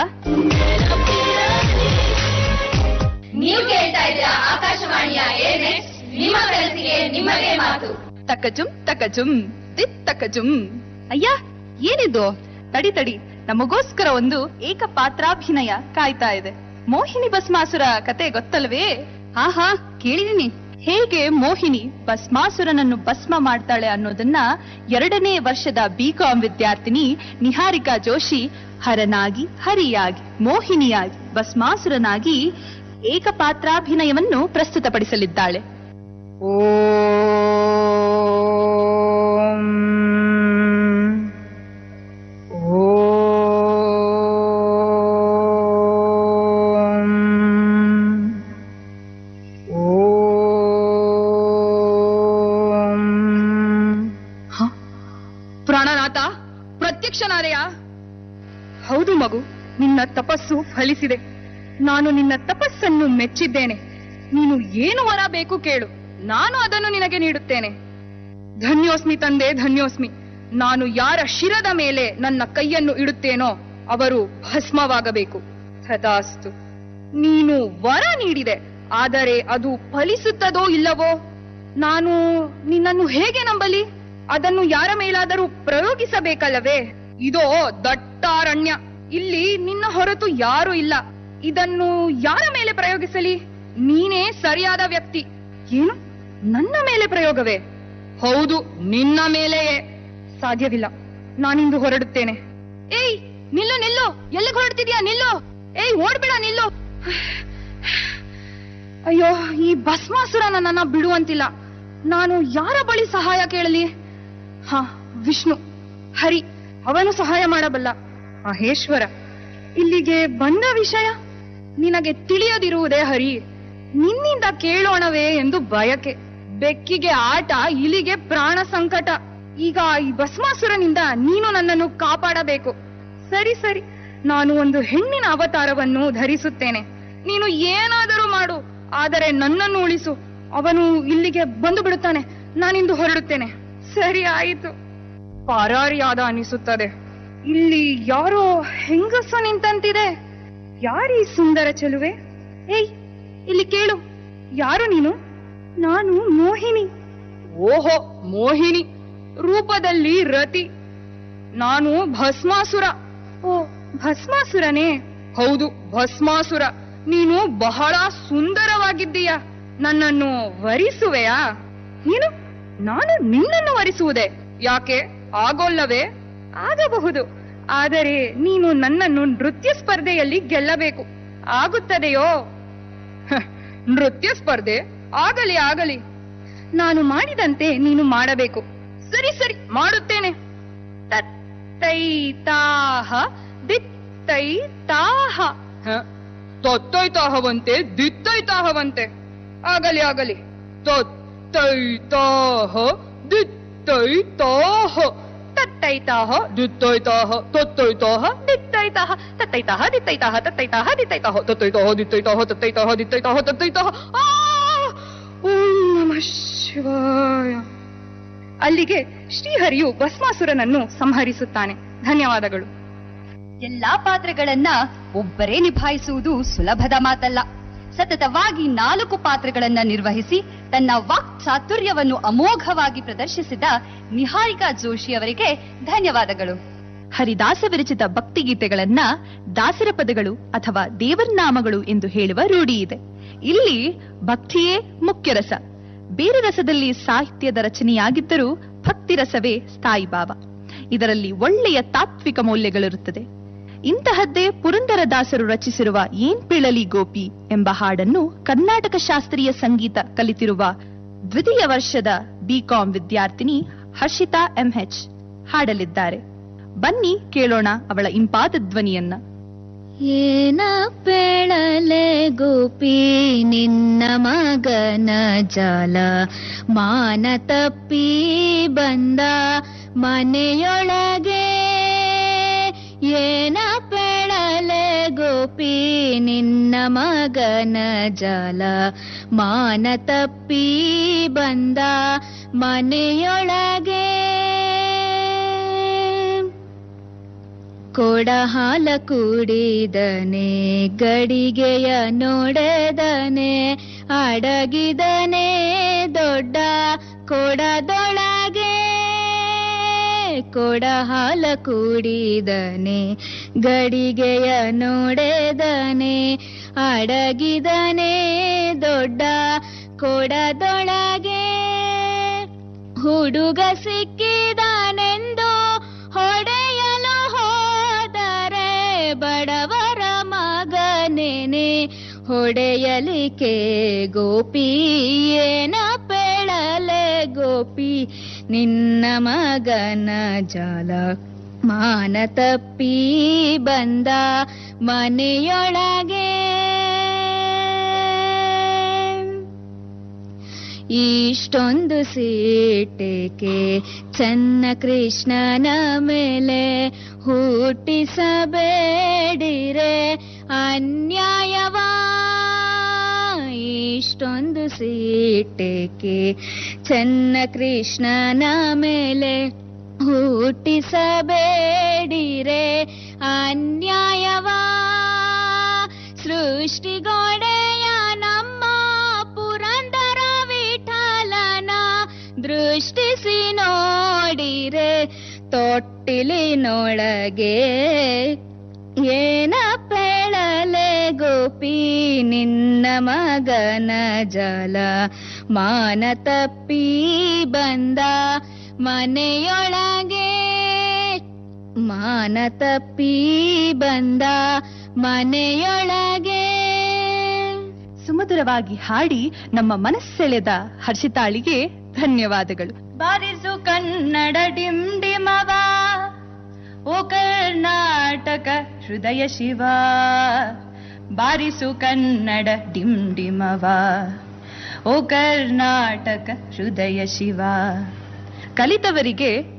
ನೀವು ಕೇಳ್ತಾ ಇದ್ದೀರಾ ಆಕಾಶವಾಣಿಯ ಏರ್ ನೆಕ್ಸ್ಟ್ ನಿಮ್ಮ ಕನಸಿಗೆ ನಿಮ್ಮದೇ ಮಾತು ತಕಜುಂ ತಕಜುಂ ತಿತ್ ತಕಜುಂ ಅಯ್ಯ ಏನಿದು ತಡಿ ತಡಿ ನಮಗೋಸ್ಕರ ಒಂದು ಏಕಪಾತ್ರಾಭಿನಯ ಕಾಯ್ತಾ ಇದೆ ಮೋಹಿನಿ ಭಸ್ಮಾಸುರ ಕತೆ ಗೊತ್ತಲ್ವೇ ಹಾ ಹಾ ಕೇಳಿದೀನಿ ಹೇಗೆ ಮೋಹಿನಿ ಭಸ್ಮಾಸುರನನ್ನು ಭಸ್ಮ ಮಾಡ್ತಾಳೆ ಅನ್ನೋದನ್ನ ಎರಡನೇ ವರ್ಷದ ಬಿಕಾಂ ವಿದ್ಯಾರ್ಥಿನಿ ನಿಹಾರಿಕಾ ಜೋಶಿ ಹರನಾಗಿ ಹರಿಯಾಗಿ ಮೋಹಿನಿಯಾಗಿ ಭಸ್ಮಾಸುರನಾಗಿ ಏಕಪಾತ್ರಾಭಿನಯವನ್ನು ಪ್ರಸ್ತುತಪಡಿಸಲಿದ್ದಾಳೆ ಪ್ರಾಣನಾಥ ಪ್ರತ್ಯಕ್ಷನಾದೆಯ ಹೌದು ಮಗು ನಿನ್ನ ತಪಸ್ಸು ಫಲಿಸಿದೆ ನಾನು ನಿನ್ನ ತಪಸ್ಸನ್ನು ಮೆಚ್ಚಿದ್ದೇನೆ ನೀನು ಏನು ವರ ಬೇಕು ಕೇಳು ನಾನು ಅದನ್ನು ನಿನಗೆ ನೀಡುತ್ತೇನೆ ಧನ್ಯೋಸ್ಮಿ ತಂದೆ ಧನ್ಯೋಸ್ಮಿ ನಾನು ಯಾರ ಶಿರದ ಮೇಲೆ ನನ್ನ ಕೈಯನ್ನು ಇಡುತ್ತೇನೋ ಅವರು ಭಸ್ಮವಾಗಬೇಕು ತಥಾಸ್ತು ನೀನು ವರ ನೀಡಿದೆ ಆದರೆ ಅದು ಫಲಿಸುತ್ತದೋ ಇಲ್ಲವೋ ನಾನು ನಿನ್ನನ್ನು ಹೇಗೆ ನಂಬಲಿ ಅದನ್ನು ಯಾರ ಮೇಲಾದರೂ ಪ್ರಯೋಗಿಸಬೇಕಲ್ಲವೇ ಇದೋ ದಟ್ಟಾರಣ್ಯ ಇಲ್ಲಿ ನಿನ್ನ ಹೊರತು ಯಾರು ಇಲ್ಲ ಇದನ್ನು ಯಾರ ಮೇಲೆ ಪ್ರಯೋಗಿಸಲಿ ನೀನೇ ಸರಿಯಾದ ವ್ಯಕ್ತಿ ಏನು ನನ್ನ ಮೇಲೆ ಪ್ರಯೋಗವೇ ಹೌದು ನಿನ್ನ ಮೇಲೆಯೇ ಸಾಧ್ಯವಿಲ್ಲ ನಾನಿಂದು ಹೊರಡುತ್ತೇನೆ ಏಯ್ ನಿಲ್ಲು ನಿಲ್ಲು ಎಲ್ಲಿಗೆ ಹೊರಡ್ತಿದ್ಯಾ ನಿಲ್ಲು ಏಯ್ ಓಡ್ಬೇಡ ನಿಲ್ಲು ಅಯ್ಯೋ ಈ ಭಸ್ಮಾಸುರ ನನ್ನನ್ನ ಬಿಡುವಂತಿಲ್ಲ ನಾನು ಯಾರ ಬಳಿ ಸಹಾಯ ಕೇಳಲಿ ಹ ವಿಷ್ಣು ಹರಿ ಅವನು ಸಹಾಯ ಮಾಡಬಲ್ಲ ಮಹೇಶ್ವರ ಇಲ್ಲಿಗೆ ಬಂದ ವಿಷಯ ನಿನಗೆ ತಿಳಿಯದಿರುವುದೇ ಹರಿ ನಿನ್ನಿಂದ ಕೇಳೋಣವೇ ಎಂದು ಬಯಕೆ ಬೆಕ್ಕಿಗೆ ಆಟ ಇಲಿಗೆ ಪ್ರಾಣ ಸಂಕಟ ಈಗ ಈ ಭಸ್ಮಾಸುರನಿಂದ ನೀನು ನನ್ನನ್ನು ಕಾಪಾಡಬೇಕು ಸರಿ ಸರಿ ನಾನು ಒಂದು ಹೆಣ್ಣಿನ ಅವತಾರವನ್ನು ಧರಿಸುತ್ತೇನೆ ನೀನು ಏನಾದರೂ ಮಾಡು ಆದರೆ ನನ್ನನ್ನು ಉಳಿಸು ಅವನು ಇಲ್ಲಿಗೆ ಬಂದು ಬಿಡುತ್ತಾನೆ ನಾನಿಂದು ಹೊರಡುತ್ತೇನೆ ಸರಿ ಆಯಿತು ಪರಾರಿಯಾದ ಅನಿಸುತ್ತದೆ ಇಲ್ಲಿ ಯಾರೋ ಹೆಂಗಸು ನಿಂತಂತಿದೆ ಯಾರೀ ಸುಂದರ ಚೆಲುವೆ ಏಯ್ ಇಲ್ಲಿ ಕೇಳು ಯಾರು ನೀನು ನಾನು ಮೋಹಿನಿ ಓಹೋ ಮೋಹಿನಿ ರೂಪದಲ್ಲಿ ರತಿ ನಾನು ಭಸ್ಮಾಸುರ ಓ ಭಸ್ಮಾಸುರನೇ ಹೌದು ಭಸ್ಮಾಸುರ ನೀನು ಬಹಳ ಸುಂದರವಾಗಿದ್ದೀಯ ನನ್ನನ್ನು ವರಿಸುವೆಯಾ ಏನು ನಾನು ನಿನ್ನನ್ನು ವರಿಸುವುದೇ ಯಾಕೆ ಆಗೋಲ್ಲವೇ ಆಗಬಹುದು ಆದರೆ ನೀನು ನನ್ನನ್ನು ನೃತ್ಯ ಸ್ಪರ್ಧೆಯಲ್ಲಿ ಗೆಲ್ಲಬೇಕು ಆಗುತ್ತದೆಯೋ ಹ, ನೃತ್ಯ ಸ್ಪರ್ಧೆ ಆಗಲಿ ಆಗಲಿ ನಾನು ಮಾಡಿದಂತೆ ನೀನು ಮಾಡಬೇಕು ಸರಿ ಸರಿ ಮಾಡುತ್ತೇನೆ ತತ್ತೈತಾಹ ದಿತ್ತೈತಾಹ ಹ, ತೊತ್ತೈತಾಹವಂತೆ ದಿತ್ತೈತಾಹವಂತೆ ಆಗಲಿ ಆಗಲಿ ತೊತ್ತೈತಾಹ ದಿತ್ತೈತಾಹ ತತ್ತೈತಾಹ ದಿತ್ತೈತಾಹ ತೊತ್ತೈತಾಹ ದಿತ್ತೈತಾಹ ತತ್ತೈತಾಹ ದಿತ್ತೈತಾಹ ತತ್ತೈತಾಹ ದಿತ್ತೈತಾಹ ತತ್ತೈತಾಹ ದಿತ್ತೈತಾಹ ತತ್ತೈತಾಹ ದಿತ್ತೈತಾಹ ತತ್ತೈತಾಹ ಆ! ಓಂ ನಮಃ ಶಿವಾಯ ಅಲ್ಲಿಗೆ ಶ್ರೀಹರಿಯು ಭಸ್ಮಾಸುರನನ್ನು ಸಂಹರಿಸುತ್ತಾನೆ ಧನ್ಯವಾದಗಳು ಎಲ್ಲಾ ಪಾತ್ರಗಳನ್ನ ಒಬ್ಬರೇ ನಿಭಾಯಿಸುವುದು ಸುಲಭದ ಮಾತಲ್ಲ ಸತತವಾಗಿ ನಾಲ್ಕು ಪಾತ್ರಗಳನ್ನ ನಿರ್ವಹಿಸಿ ತನ್ನ ವಾಕ್ ಚಾತುರ್ಯವನ್ನು ಅಮೋಘವಾಗಿ ಪ್ರದರ್ಶಿಸಿದ ನಿಹಾರಿಕಾ ಜೋಶಿ ಅವರಿಗೆ ಧನ್ಯವಾದಗಳು ಹರಿದಾಸ ವಿರಚಿತ ಭಕ್ತಿಗೀತೆಗಳನ್ನ ದಾಸರ ಪದಗಳು ಅಥವಾ ದೇವರ್ನಾಮಗಳು ಎಂದು ಹೇಳುವ ರೂಢಿ ಇದೆ ಇಲ್ಲಿ ಭಕ್ತಿಯೇ ಮುಖ್ಯ ರಸ ಬೇರೆ ರಸದಲ್ಲಿ ಸಾಹಿತ್ಯದ ರಚನೆಯಾಗಿದ್ದರೂ ಭಕ್ತಿ ರಸವೇ ಸ್ಥಾಯಿ ಭಾವ ಇದರಲ್ಲಿ ಒಳ್ಳೆಯ ತಾತ್ವಿಕ ಮೌಲ್ಯಗಳಿರುತ್ತದೆ ಇಂತಹದ್ದೇ ಪುರಂದರದಾಸರು ರಚಿಸಿರುವ ಏನ್ ಪಿಳಲಿ ಗೋಪಿ ಎಂಬ ಹಾಡನ್ನು ಕರ್ನಾಟಕ ಶಾಸ್ತ್ರೀಯ ಸಂಗೀತ ಕಲಿತಿರುವ ದ್ವಿತೀಯ ವರ್ಷದ ಬಿಕಾಂ ವಿದ್ಯಾರ್ಥಿನಿ ಹರ್ಷಿತಾ ಎಂಎಚ್ ಹಾಡಲಿದ್ದಾರೆ ಬನ್ನಿ ಕೇಳೋಣ ಅವಳ ಇಂಪಾದ ಧ್ವನಿಯನ್ನ ಏನ ಪೆಳಲೆ ಗೋಪಿ ನಿನ್ನ ಮಗನ ಜಾಲ ಮಾನ ತಪ್ಪಿ ಬಂದ ಮನೆಯೊಳಗೆ ಏನ ಪೆಳಲೆ ಗೋಪಿ ನಿನ್ನ ಮಗನ ಜಾಲ ಮಾನ ತಪ್ಪಿ ಬಂದ ಮನೆಯೊಳಗೆ ಕೊಡ ಹಾಲ ಕುಡಿದನೆ ಗಡಿಗೆಯ ನೋಡದನೆ ಅಡಗಿದನೆ ದೊಡ್ಡ ಕೊಡದೊಳಗೆ ಕೊಡ ಹಾಲ ಕುಡಿದನೆ ಗಡಿಗೆಯ ನೋಡದನೆ ಅಡಗಿದನೆ ದೊಡ್ಡ ಕೊಡದೊಳಗೆ ಹುಡುಗ ಸಿಕ್ಕಿದನೆಂದು ಹೊಡೆಯಲು ಹೋದರೆ ಬಡವರ ಮಗನೇನೆ ಹೊಡೆಯಲಿಕೆ ಗೋಪಿ ಏನ ಪೆಳಲೆ ಗೋಪಿ ನಿನ್ನ ಮಗನ ಜಾಲ ಮಾನ ತಪ್ಪಿ ಬಂದ ಮನೆಯೊಳಗೆ ಇಷ್ಟೊಂದು ಸೀಟೆಗೆ ಚನ್ನ ಕೃಷ್ಣನ ಮೇಲೆ ಹುಟ್ಟಿಸಬೇಡಿರೆ ಅನ್ಯಾಯವಾ ಇಷ್ಟೊಂದು ಸೀಟೆಗೆ ಚನ್ನ ಕೃಷ್ಣನ ಮೇಲೆ ಹುಟ್ಟಿಸಬೇಡಿರೆ ಅನ್ಯಾಯವಾ ಸೃಷ್ಟಿ ದೃಷ್ಟಿಗೋಡೆಯ ನಮ್ಮ ಪುರಂದರ ವಿಠಲನ ದೃಷ್ಟಿಸಿ ನೋಡಿರೆ ತೊಟ್ಟಿಲಿನೊಳಗೆ ಏನ ಪೆಳಲೆ ಗೋಪಿ ನಿನ್ನ ಮಗನ ಜಲ ಮಾನ ತಪ್ಪಿ ಬಂದ ಮನೆಯೊಳಗೆ ಮಾನ ತಪ್ಪಿ ಬಂದ ಮನೆಯೊಳಗೆ ಸುಮಧುರವಾಗಿ ಹಾಡಿ ನಮ್ಮ ಮನಸ್ಸೆಳೆದ ಹರ್ಷಿತಾಳಿಗೆ ಧನ್ಯವಾದಗಳು ಬಾರಿಸು ಕನ್ನಡ ಡಿಮ್ ಡಿಮವ ಓ ಕರ್ನಾಟಕ ಹೃದಯ ಶಿವ ಬಾರಿಸು ಕನ್ನಡ ಡಿಮ್ ಡಿಮವ ಓ ಕರ್ನಾಟಕ ಹೃದಯ ಶಿವ ಕಲಿತವರಿಗೆ